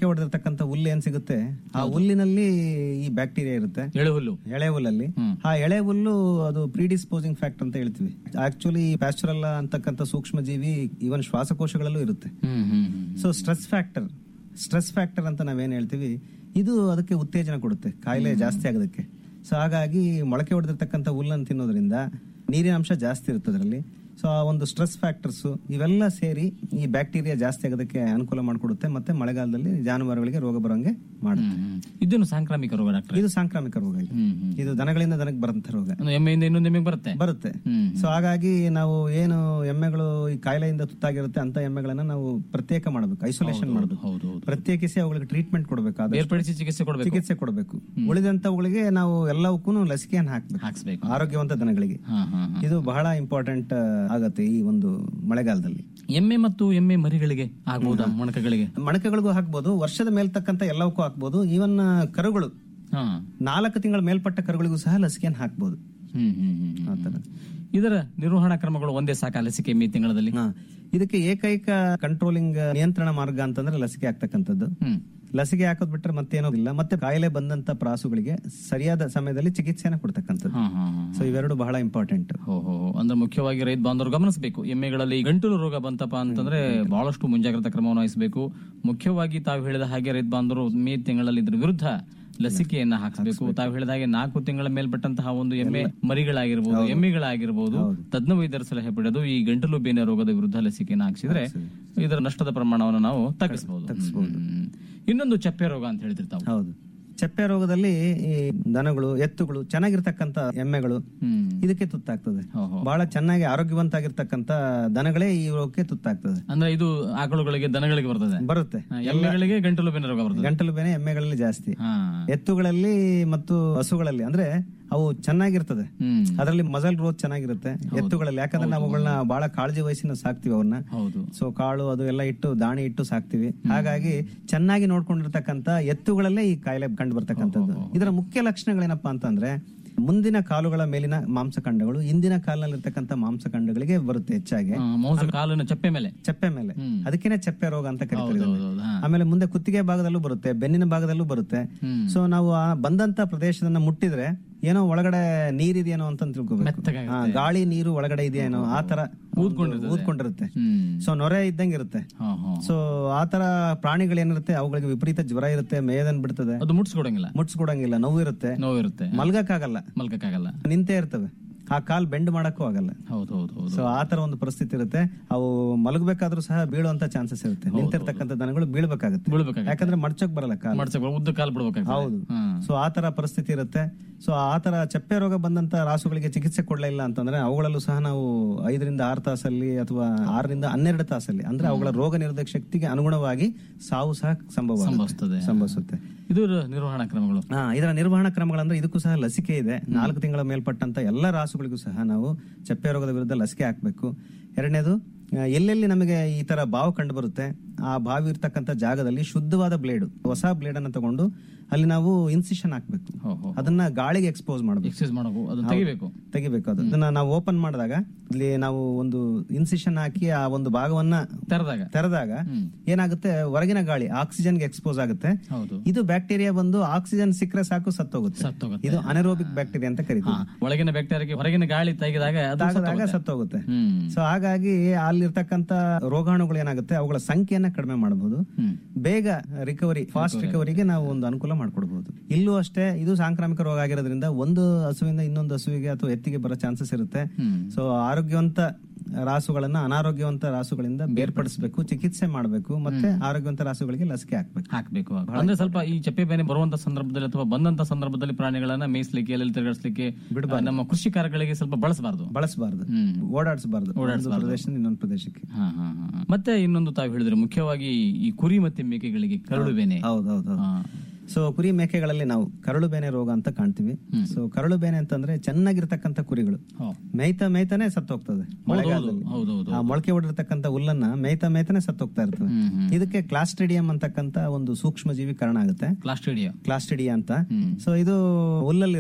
ಹೊಡೆದಿರ್ತಕ್ಕಂಥ ಹುಲ್ಲು ಏನ್ ಸಿಗುತ್ತೆ ಆ ಹುಲ್ಲಿನಲ್ಲಿ ಈ ಬ್ಯಾಕ್ಟೀರಿಯಾ ಇರುತ್ತೆ ಎಳೆ ಹುಲ್ಲು ಎಳೆ ಹುಲ್ಲಲ್ಲಿ ಆ ಎಳೆ ಹುಲ್ಲು ಅದು ಪ್ರೀಡಿಸ್ಪೋಸಿಂಗ್ ಫ್ಯಾಕ್ಟರ್ ಅಂತ ಹೇಳ್ತೀವಿ ಆಕ್ಚುಲಿ ಪ್ಯಾಸ್ಚುರಲ್ಲ ಅಂತಕ್ಕಂಥ ಸೂಕ್ಷ್ಮ ಜೀವಿ ಇವನ್ ಶ್ವಾಸಕೋಶಗಳಲ್ಲೂ ಇರುತ್ತೆ hmm hmm hmm so stress factor stress factor ಅಂತ ನಾವೇನ್ ಹೇಳ್ತೀವಿ ಇದು ಅದಕ್ಕೆ ಉತ್ತೇಜನ ಕೊಡುತ್ತೆ ಕಾಯಿಲೆ ಜಾಸ್ತಿ ಆಗೋದಕ್ಕೆ ಸೊ ಹಾಗಾಗಿ ಮೊಳಕೆ ಹೊಡೆದಿರ್ತಕ್ಕಂಥ ಹುಲ್ಲನ್ನು ತಿನ್ನೋದ್ರಿಂದ ನೀರಿನ ಅಂಶ ಜಾಸ್ತಿ ಇರುತ್ತೆ ಅದರಲ್ಲಿ ಸೊ ಆ ಒಂದು ಸ್ಟ್ರೆಸ್ ಫ್ಯಾಕ್ಟರ್ಸ್ ಇವೆಲ್ಲ ಸೇರಿ ಈ ಬ್ಯಾಕ್ಟೀರಿಯಾ ಜಾಸ್ತಿ ಆಗೋದಕ್ಕೆ ಅನುಕೂಲ ಮಾಡಿಕೊಡುತ್ತೆ ಮತ್ತೆ ಮಳೆಗಾಲದಲ್ಲಿ ಜಾನುವಾರುಗಳಿಗೆ ರೋಗ ಬರೋಂಗೆ ಮಾಡುತ್ತೆ ಹ್ಮ್. ಇದೇನು ಸಾಂಕ್ರಾಮಿಕ ರೋಗ ಡಾಕ್ಟರ್ ಇದು ಸಾಂಕ್ರಾಮಿಕ ರೋಗ ಇದು ಹ್ಮ್ ಹ್ಮ್ ಇದು ದನಗಳಿಂದ ದನಕ್ಕೆ ಬರಂತ ರೋಗ ಒಂದು ಎಮ್ಮೆಯಿಂದ ಇನ್ನೊಂದು ಎಮ್ಮೆಗೆ ಬರುತ್ತೆ ಬರುತ್ತೆ ಹ್ಮ್. ಸೊ ಹಾಗಾಗಿ ನಾವು ಏನು ಎಮ್ಮೆಗಳು ಈ ಕಾಯಿಲೆಯಿಂದ ತುತ್ತಾಗಿರುತ್ತೆ ಅಂತ ಎಮ್ಮೆಗಳನ್ನ ನಾವು ಪ್ರತ್ಯೇಕ ಮಾಡಬೇಕು ಐಸೋಲೇಷನ್ ಮಾಡಬೇಕು ಹೌದು ಹೌದು ಪ್ರತ್ಯೇಕಿಸಿ ಅವುಗಳಿಗೆ ಟ್ರೀಟ್ಮೆಂಟ್ ಕೊಡಬೇಕು ಬೇರ್ಪಡಿಸಿ ಚಿಕಿತ್ಸೆ ಕೊಡ್ಬೇಕು ಚಿಕಿತ್ಸೆ ಕೊಡಬೇಕು ಉಳಿದಂತವುಗಳಿಗೆ ನಾವು ಎಲ್ಲವಕ್ಕೂ ಲಸಿಕೆಯನ್ನು ಹಾಕ್ಬೇಕು ಹಾಕ್ಸ್ಬೇಕು ಆರೋಗ್ಯವಂತ ದನಗಳಿಗೆ ಹಾ ಹಾ ಹಾ. ಇದು ಬಹಳ ಇಂಪಾರ್ಟೆಂಟ್ ಆಗತ್ತೆ ಈ ಒಂದು ಮಳೆಗಾಲದಲ್ಲಿ ಎಮ್ಮೆ ಮತ್ತು ಎಮ್ಮೆ ಮರಿಗಳಿಗೆ ಆಗ್ಬಹುದಾ ಮೊಣಕಗಳಿಗೆ ಮಣಕೆಗಳಿಗೂ ಹಾಕ್ಬೋದು ವರ್ಷದ ಮೇಲ್ತಕ್ಕಂತ ಎಲ್ಲವಕ್ಕೂ ಹಾಕ್ಬೋದು ಈವನ್ ಕರುಗಳು ಹಾ ನಾಲ್ಕು ತಿಂಗಳ ಮೇಲ್ಪಟ್ಟ ಕರುಗಳಿಗೂ ಸಹ ಲಸಿಕೆಯನ್ನು ಹಾಕ್ಬೋದು ಹ್ಮ್ ಹ್ಮ್ ಹ್ಮ್ ಹ್ಮ್. ಆತರ ಇದರ ನಿರ್ವಹಣಾ ಕ್ರಮಗಳು ಒಂದೇ ಸಾಕ ಲಸಿಕೆ ಮೇ ತಿಂಗಳಲ್ಲಿ ಹಾ ಇದಕ್ಕೆ ಏಕೈಕ ಕಂಟ್ರೋಲಿಂಗ್ ನಿಯಂತ್ರಣ ಮಾರ್ಗ ಅಂತಂದ್ರೆ ಲಸಿಕೆ ಆಗ್ತಕ್ಕಂಥದ್ದು ಹ್ಮ್ ಲಸಿಕೆ ಹಾಕೋದ್ ಬಿಟ್ರೆ ಮತ್ತೇನೋ ಇಲ್ಲ ಮತ್ತೆ ಕಾಯಿಲೆ ಬಂದಂತ ಪ್ರಾಸುಗಳಿಗೆ ಸರಿಯಾದ ಸಮಯದಲ್ಲಿ ಚಿಕಿತ್ಸೆನ ಕೊಡ್ತಕ್ಕಂಥದ್ದು ಹಾ ಹಾ ಹಾ ಸೊ ಇವೆರಡು ಬಹಳ ಇಂಪಾರ್ಟೆಂಟ್ ಹೋ ಹೋ ಹೋ. ಅಂದ್ರೆ ಮುಖ್ಯವಾಗಿ ರೈತ ಬಾಂಧವರು ಗಮನಿಸಬೇಕು ಎಮ್ಮೆಗಳಲ್ಲಿ ಗಂಟಲು ರೋಗ ಬಂತಪ್ಪ ಅಂತಂದ್ರೆ ಬಹಳಷ್ಟು ಮುಂಜಾಗ್ರತಾ ಕ್ರಮವನ್ನು ವಹಿಸಬೇಕು ಮುಖ್ಯವಾಗಿ ತಾವು ಹೇಳಿದ ಹಾಗೆ ರೈತ ಬಾಂಧವರು ಮೇ ತಿಂಗಳಲ್ಲಿ ಇದ್ರ ವಿರುದ್ಧ ಲಸಿಕೆಯನ್ನ ಹಾಕಿಸಬೇಕು ತಾವು ಹೇಳಿದ ಹಾಗೆ ನಾಲ್ಕು ತಿಂಗಳ ಮೇಲ್ಪಟ್ಟಂತಹ ಒಂದು ಎಮ್ಮೆ ಮರಿಗಳಾಗಿರ್ಬೋದು ಎಮ್ಮೆಗಳಾಗಿರ್ಬೋದು ತಜ್ಞ ವೈದ್ಯರ ಸಲಹೆ ಪಡೆದು ಈ ಗಂಟಲು ಬೇನೆ ರೋಗದ ವಿರುದ್ಧ ಲಸಿಕೆಯನ್ನು ಹಾಕಿಸಿದ್ರೆ ಇದರ ನಷ್ಟದ ಪ್ರಮಾಣವನ್ನು ನಾವು ತಗ್ಗಿಸಬಹುದು ಇನ್ನೊಂದು ಚಪ್ಪೆ ರೋಗ ಅಂತ ಹೇಳಿದ್ರಿ ತಾವು ಹೌದು ಚಪ್ಪೆ ರೋಗದಲ್ಲಿ ಈ ದನಗಳು ಎತ್ತುಗಳು ಚೆನ್ನಾಗಿರ್ತಕ್ಕಂಥ ಎಮ್ಮೆಗಳು ಹ್ಮ್ ಇದಕ್ಕೆ ತುತ್ತಾಗ್ತದೆ ಹೋ, ಹೋ. ಬಹಳ ಚೆನ್ನಾಗಿ ಆರೋಗ್ಯವಂತಾಗಿರ್ತಕ್ಕಂಥ ದನಗಳೇ ಈ ರೋಗಕ್ಕೆ ತುತ್ತಾಗ್ತದೆ ಅಂದ್ರೆ ಇದು ಆಕಳುಗಳಿಗೆ ದನಗಳಿಗೆ ಬರ್ತದೆ ಬರುತ್ತೆ ಹಾ, ಎಮ್ಮೆಗಳಿಗೆ ಗಂಟಲು ಬೇನೆ ರೋಗ ಬರ್ತದೆ ಗಂಟಲು ಬೇನೆ ಎಮ್ಮೆಗಳಲ್ಲಿ ಜಾಸ್ತಿ ಹಾ ಎತ್ತುಗಳಲ್ಲಿ ಮತ್ತು ಹಸುಗಳಲ್ಲಿ ಅಂದ್ರೆ ಅವು ಚೆನ್ನಾಗಿರ್ತದೆ ಹ್ಮ್ ಅದರಲ್ಲಿ ಮಸಲ್ ಗ್ರೋತ್ ಚೆನ್ನಾಗಿರುತ್ತೆ ಎತ್ತುಗಳಲ್ಲಿ ಯಾಕಂದ್ರೆ ನಾವು ಅವುಗಳನ್ನ ಬಹಳ ಕಾಳಜಿ ವಹಿಸಿ ನಾವು ಸಾಕ್ತಿವಿ ಅವ್ರನ್ನ ಹೌದು ಸೊ ಕಾಳು ಅದು ಎಲ್ಲ ಇಟ್ಟು ದಾಣಿ ಇಟ್ಟು ಸಾಕ್ತಿವಿ ಹಾಗಾಗಿ ಚೆನ್ನಾಗಿ ನೋಡ್ಕೊಂಡಿರ್ತಕ್ಕಂತ ಎತ್ತುಗಳಲ್ಲೇ ಈ ಕಾಯಿಲೆ ಕಂಡು ಬರ್ತಕ್ಕಂಥದ್ದು ಇದರ ಮುಖ್ಯ ಲಕ್ಷಣಗಳೇನಪ್ಪಾ ಅಂತಂದ್ರೆ ಮುಂದಿನ ಕಾಲುಗಳ ಮೇಲಿನ ಮಾಂಸಖಂಡಗಳು ಹಿಂದಿನ ಕಾಲಿನಲ್ಲಿರ್ತಕ್ಕಂಥ ಮಾಂಸಖಂಡಗಳಿಗೆ ಬರುತ್ತೆ ಹೆಚ್ಚಾಗಿ ಹಾ, ಮೌಸ ಕಾಲಿನ ಚಪ್ಪೆ ಮೇಲೆ ಚಪ್ಪೆ ಮೇಲೆ ಹ್ಮ್. ಅದಕ್ಕೇನೆ ಚಪ್ಪೆ ರೋಗ ಅಂತ ಕರಿತಾರೆ ಹೌದು, ಇದನ್ನ. ಹೌದು, ಹಾ. ಆಮೇಲೆ ಮುಂದೆ ಕುತ್ತಿಗೆ ಭಾಗದಲ್ಲೂ ಬರುತ್ತೆ ಬೆನ್ನಿನ ಭಾಗದಲ್ಲೂ ಬರುತ್ತೆ ಹ್ಮ್. ಸೊ ನಾವು ಆ ಬಂದಂತ ಪ್ರದೇಶದನ್ನ ಮುಟ್ಟಿದ್ರೆ ಏನೋ ಒಳಗಡೆ ನೀರಿದೆಯೇನೋ ಅಂತ ತಿಳ್ಕೊಬೇಕು ಮೆತ್ತಗಾಗುತ್ತೆ. ಹಾ, ಗಾಳಿ ನೀರು ಒಳಗಡೆ ಇದೆಯೇನೋ ಆ ತರ ಊದ್ಕೊಂಡಿರ್ತದೆ. ಊದ್ಕೊಂಡಿರುತ್ತೆ ಹ್ಮ್ ಸೊ ನೊರೆ ಇದ್ದಂಗೆ ಇರುತ್ತೆ ಹಾ, ಹಾ. ಸೊ ಆ ತರ ಪ್ರಾಣಿಗಳೇನಿರುತ್ತೆ ಅವುಗಳಿಗೆ ವಿಪರೀತ ಜ್ವರ ಇರುತ್ತೆ ಮೇಯದನ್ ಬಿಡ್ತದೆ ಅದು ಮುಟ್ಸ್ಕೊಡಂಗಿಲ್ಲ ಮುಟ್ಸ್ಕೊಡಂಗಿಲ್ಲ ನೋವು ಇರುತ್ತೆ ನೋವಿರುತ್ತೆ ಮಲ್ಗಕ್ಕಾಗಲ್ಲ ಮಲ್ಕಕ್ಕಾಗಲ್ಲ ನಿಂತೇ ಇರ್ತವೆ ಆ ಕಾಲ್ ಬೆಂಡ್ ಮಾಡಕ್ಕೂ ಆಗಲ್ಲ ಹೌದು ಹೌದು ಹೌದು ಸೊ ಆ ತರ ಒಂದು ಪರಿಸ್ಥಿತಿ ಇರುತ್ತೆ ಅವು ಮಲಗಬೇಕಾದ್ರೂ ಸಹ ಬೀಳುವಂತ ಚಾನ್ಸಸ್ ಇರುತ್ತೆ ನಿಂತಿರ್ತಕ್ಕಂಥ ದನಗಳು ಬೀಳ್ಬೇಕಾಗುತ್ತೆ ಬೀಳ್ಬೇಕಾಗತ್ತೆ. ಯಾಕಂದ್ರೆ ಮಡ್ಚಕ್ ಬರಲ್ಲ ಕಾಲ್ ಮಡ್ಸಕ್ ಬರೋ- ಉದ್ದ ಕಾಲ್ ಬಿಡ್ಬೇಕಾಗ್ತದೆ ಹೌದು ಹಾ. ಸೊ ಆ ತರ ಪರಿಸ್ಥಿತಿ ಇರುತ್ತೆ ಸೊ ಆ ತರ ಚಪ್ಪೆ ರೋಗ ಬಂದಂತ ರಾಸುಗಳಿಗೆ ಚಿಕಿತ್ಸೆ ಕೊಡ್ಲಿಲ್ಲ ಅಂತಂದ್ರೆ ಅವುಗಳಲ್ಲೂ ಸಹ ನಾವು ಐದರಿಂದ ಆರು ತಾಸಲ್ಲಿ ಅಥವಾ ಆರರಿಂದ ಹನ್ನೆರಡು ತಾಸಲ್ಲಿ ಅಂದ್ರೆ ಅವುಗಳ ರೋಗ ನಿರೋಧಕ ಶಕ್ತಿಗೆ ಅನುಗುಣವಾಗಿ ಸಾವು ಸಹ ಸಂಭವ ಆಗುತ್ತೆ. ಸಂಭವಿಸ್ತದೆ ಸಂಭವಿಸುತ್ತೆ ಇದು ನಿರ್ವಹಣಾ ಕ್ರಮಗಳು ಹಾ ಇದರ ನಿರ್ವಹಣಾ ಕ್ರಮಗಳಂದ್ರೆ ಇದಕ್ಕೂ ಸಹ ಲಸಿಕೆ ಇದೆ ನಾಲ್ಕು ತಿಂಗಳ ಮೇಲ್ಪಟ್ಟಂತ ಎಲ್ಲ ರಾಸುಗಳಿಗೂ ಸಹ ನಾವು ಚಪ್ಪೆ ರೋಗದ ವಿರುದ್ಧ ಲಸಿಕೆ ಹಾಕಬೇಕು ಎರಡನೇದು ಆ, ಎಲ್ಲೆಲ್ಲಿ ನಮಗೆ ಈ ತರ ಬಾವು ಕಂಡು ಬರುತ್ತೆ ಆ ಬಾವಿ ಇರ್ತಕ್ಕಂಥ ಜಾಗದಲ್ಲಿ ಶುದ್ಧವಾದ ಬ್ಲೇಡ್ ಹೊಸ ಬ್ಲೇಡ್ ಅನ್ನ ತಗೊಂಡು ಅಲ್ಲಿ ನಾವು ಇನ್ಸಿಷನ್ ಹಾಕ್ಬೇಕು ಹೋ, ಹೋ. ಅದನ್ನ ಗಾಳಿಗೆ ಎಕ್ಸ್ಪೋಸ್ ಮಾಡಬೇಕು ಎಕ್ಸರ್ಸೈಸ್ ಮಾಡಬೇಕು ಅದನ್ನ ತೆಗಿಬೇಕು ತೆಗಿಬೇಕು ಅದು ಅದನ್ನ ನಾವು ಓಪನ್ ಮಾಡಿದಾಗ ಇಲ್ಲಿ ನಾವು ಒಂದು ಇನ್ಸಿಷನ್ ಹಾಕಿ ಆ ಒಂದು ಭಾಗವನ್ನ ತೆರೆದಾಗ ತೆರೆದಾಗ ಏನಾಗುತ್ತೆ ಹೊರಗಿನ ಗಾಳಿ ಆಕ್ಸಿಜನ್ಗೆ ಎಕ್ಸ್ಪೋಸ್ ಆಗುತ್ತೆ ಹೌದು ಇದು ಬ್ಯಾಕ್ಟೀರಿಯಾ ಬಂದು ಆಕ್ಸಿಜನ್ ಸಿಕ್ಕರೆ ಸಾಕು ಸತ್ತೋಗುತ್ತೆ ಸತ್ತೋಗುತ್ತೆ ಇದು ಅನೆರೋಬಿಕ್ ಬ್ಯಾಕ್ಟೀರಿಯಾ ಅಂತ ಹಾ, ಕರಿತೀವಿ ಒಳಗಿನ ಬ್ಯಾಕ್ಟೀರಿಯಾಗೆ ಹೊರಗಿನ ಗಾಳಿ ತೆಗೆದಾಗ ಅದು ಆದಾಗ ಸತ್ತೋಗುತ್ತೆ. ಸತ್ತೋಗುತ್ತೆ ಹ್ಮ್ ಸೊ ಹಾಗಾಗಿ ಅಲ್ಲಿರ್ತಕ್ಕಂಥ ರೋಗಾಣುಗಳು ಏನಾಗುತ್ತೆ ಅವುಗಳ ಸಂಖ್ಯೆಯನ್ನ ಕಡಿಮೆ ಮಾಡಬಹುದು ಹ್ಮ್. ಬೇಗ ರಿಕವರಿ ಫಾಸ್ಟ್ ರಿಕವರಿಗೆ ನಾವು ಒಂದು ಅನುಕೂಲ ಮಾಡ್ಕೊಡ್ಬಹುದು ಇಲ್ಲೂ ಅಷ್ಟೇ ಇದು ಸಾಂಕ್ರಾಮಿಕ ರೋಗ ಆಗಿರೋದ್ರಿಂದ ಒಂದು ಹಸುವಿಂದ ಇನ್ನೊಂದು ಹಸುವಿಗೆ ಅಥವಾ ಎತ್ತಿಗೆ ಬರೋ ಚಾನ್ಸಸ್ ಇರುತ್ತೆ ಹ್ಮ್. ಸೊ ಆರೋಗ್ಯವಂತ ರಾಸುಗಳನ್ನ ಅನಾರೋಗ್ಯವಂತ ರಾಸುಗಳಿಂದ ಬೇರ್ಪಡಿಸಬೇಕು ಚಿಕಿತ್ಸೆ ಮಾಡಬೇಕು ಮತ್ತೆ ಆರೋಗ್ಯವಂತ ರಾಸುಗಳಿಗೆ ಲಸಿಕೆ ಹಾಕ್ಬೇಕು ಹಾಕ್ಬೇಕು ಅಂದ್ರೆ ಸ್ವಲ್ಪ ಈ ಚಪ್ಪೆ ಬೇನೆ ಬರುವಂತ ಸಂದರ್ಭದಲ್ಲಿ ಅಥವಾ ಬಂದಂತ ಸಂದರ್ಭದಲ್ಲಿ ಪ್ರಾಣಿಗಳನ್ನ ಮೇಯಿಸ್ಲಿಕ್ಕೆ ಎಲ್ಲೆಲ್ಲಿ ತಿರುಗಾಡಿಸ್ಲಿಕ್ಕೆ ನಮ್ಮ ಕೃಷಿ ಕಾರ್ಯಗಳಿಗೆ ಸ್ವಲ್ಪ ಬಳಸಬಾರದು ಬಳಸಬಾರ್ದು ಹ್ಮ್. ಓಡಾಡಿಸಬಾರ್ದು ಒಂದು ಪ್ರದೇಶದಿಂದ ಇನ್ನೊಂದು ಪ್ರದೇಶಕ್ಕೆ ಹಾ, ಹಾ, ಹಾ. ಮತ್ತೆ ಇನ್ನೊಂದು ತಾವು ಹೇಳಿದ್ರೆ ಮುಖ್ಯವಾಗಿ ಈ ಕುರಿ ಮತ್ತೆ ಮೇಕೆಗಳಿಗೆ ಕರಳು ಬೇನೆ ಹೌದು ಹೌದು ಹೌದು ಹಾ. ಸೊ ಕುರಿ ಮೇಕೆಗಳಲ್ಲಿ ನಾವು ಕರಳು ಬೇನೆ ರೋಗ ಅಂತ ಕಾಣ್ತೀವಿ ಸೊ ಕರಳು ಬೇನೆ ಅಂತಂದ್ರೆ ಚೆನ್ನಾಗಿರ್ತಕ್ಕಂಥ ಕುರಿಗಳು ಹೋ. ಮೇಯ್ತಾ ಮೇಯ್ತಾನೆ ಸತ್ತೋಗ್ತದೆ ಮಳೆಗಾಲದಲ್ಲಿ ಹೌದು ಹೌದು ಆ ಮೊಳಕೆ ಹೊಡಿರ್ತಕ್ಕಂಥ ಹುಲ್ಲನ್ನ ಮೇಯ್ತಾ ಮೇಯ್ತಾನೆ ಸತ್ತೋಗ್ತಾ ಇರ್ತವೆ ಹ್ಮ್, ಹ್ಮ್. ಇದಕ್ಕೆ ಕ್ಲಾಸ್ಟ್ರಿಡಿಯಂ ಅಂತಕ್ಕಂಥ ಒಂದು ಸೂಕ್ಷ್ಮ ಜೀವಿ ಕಾರಣ ಆಗುತ್ತೆ ಕ್ಲಾಸ್ಟ್ರಿಡಿಯಾ ಕ್ಲಾಸ್ಟಿಡಿಯಾ ಅಂತ ಹ್ಮ್. ಸೊ ಇದು ಹುಲ್ಲಲ್ಲಿರುತ್ತೆ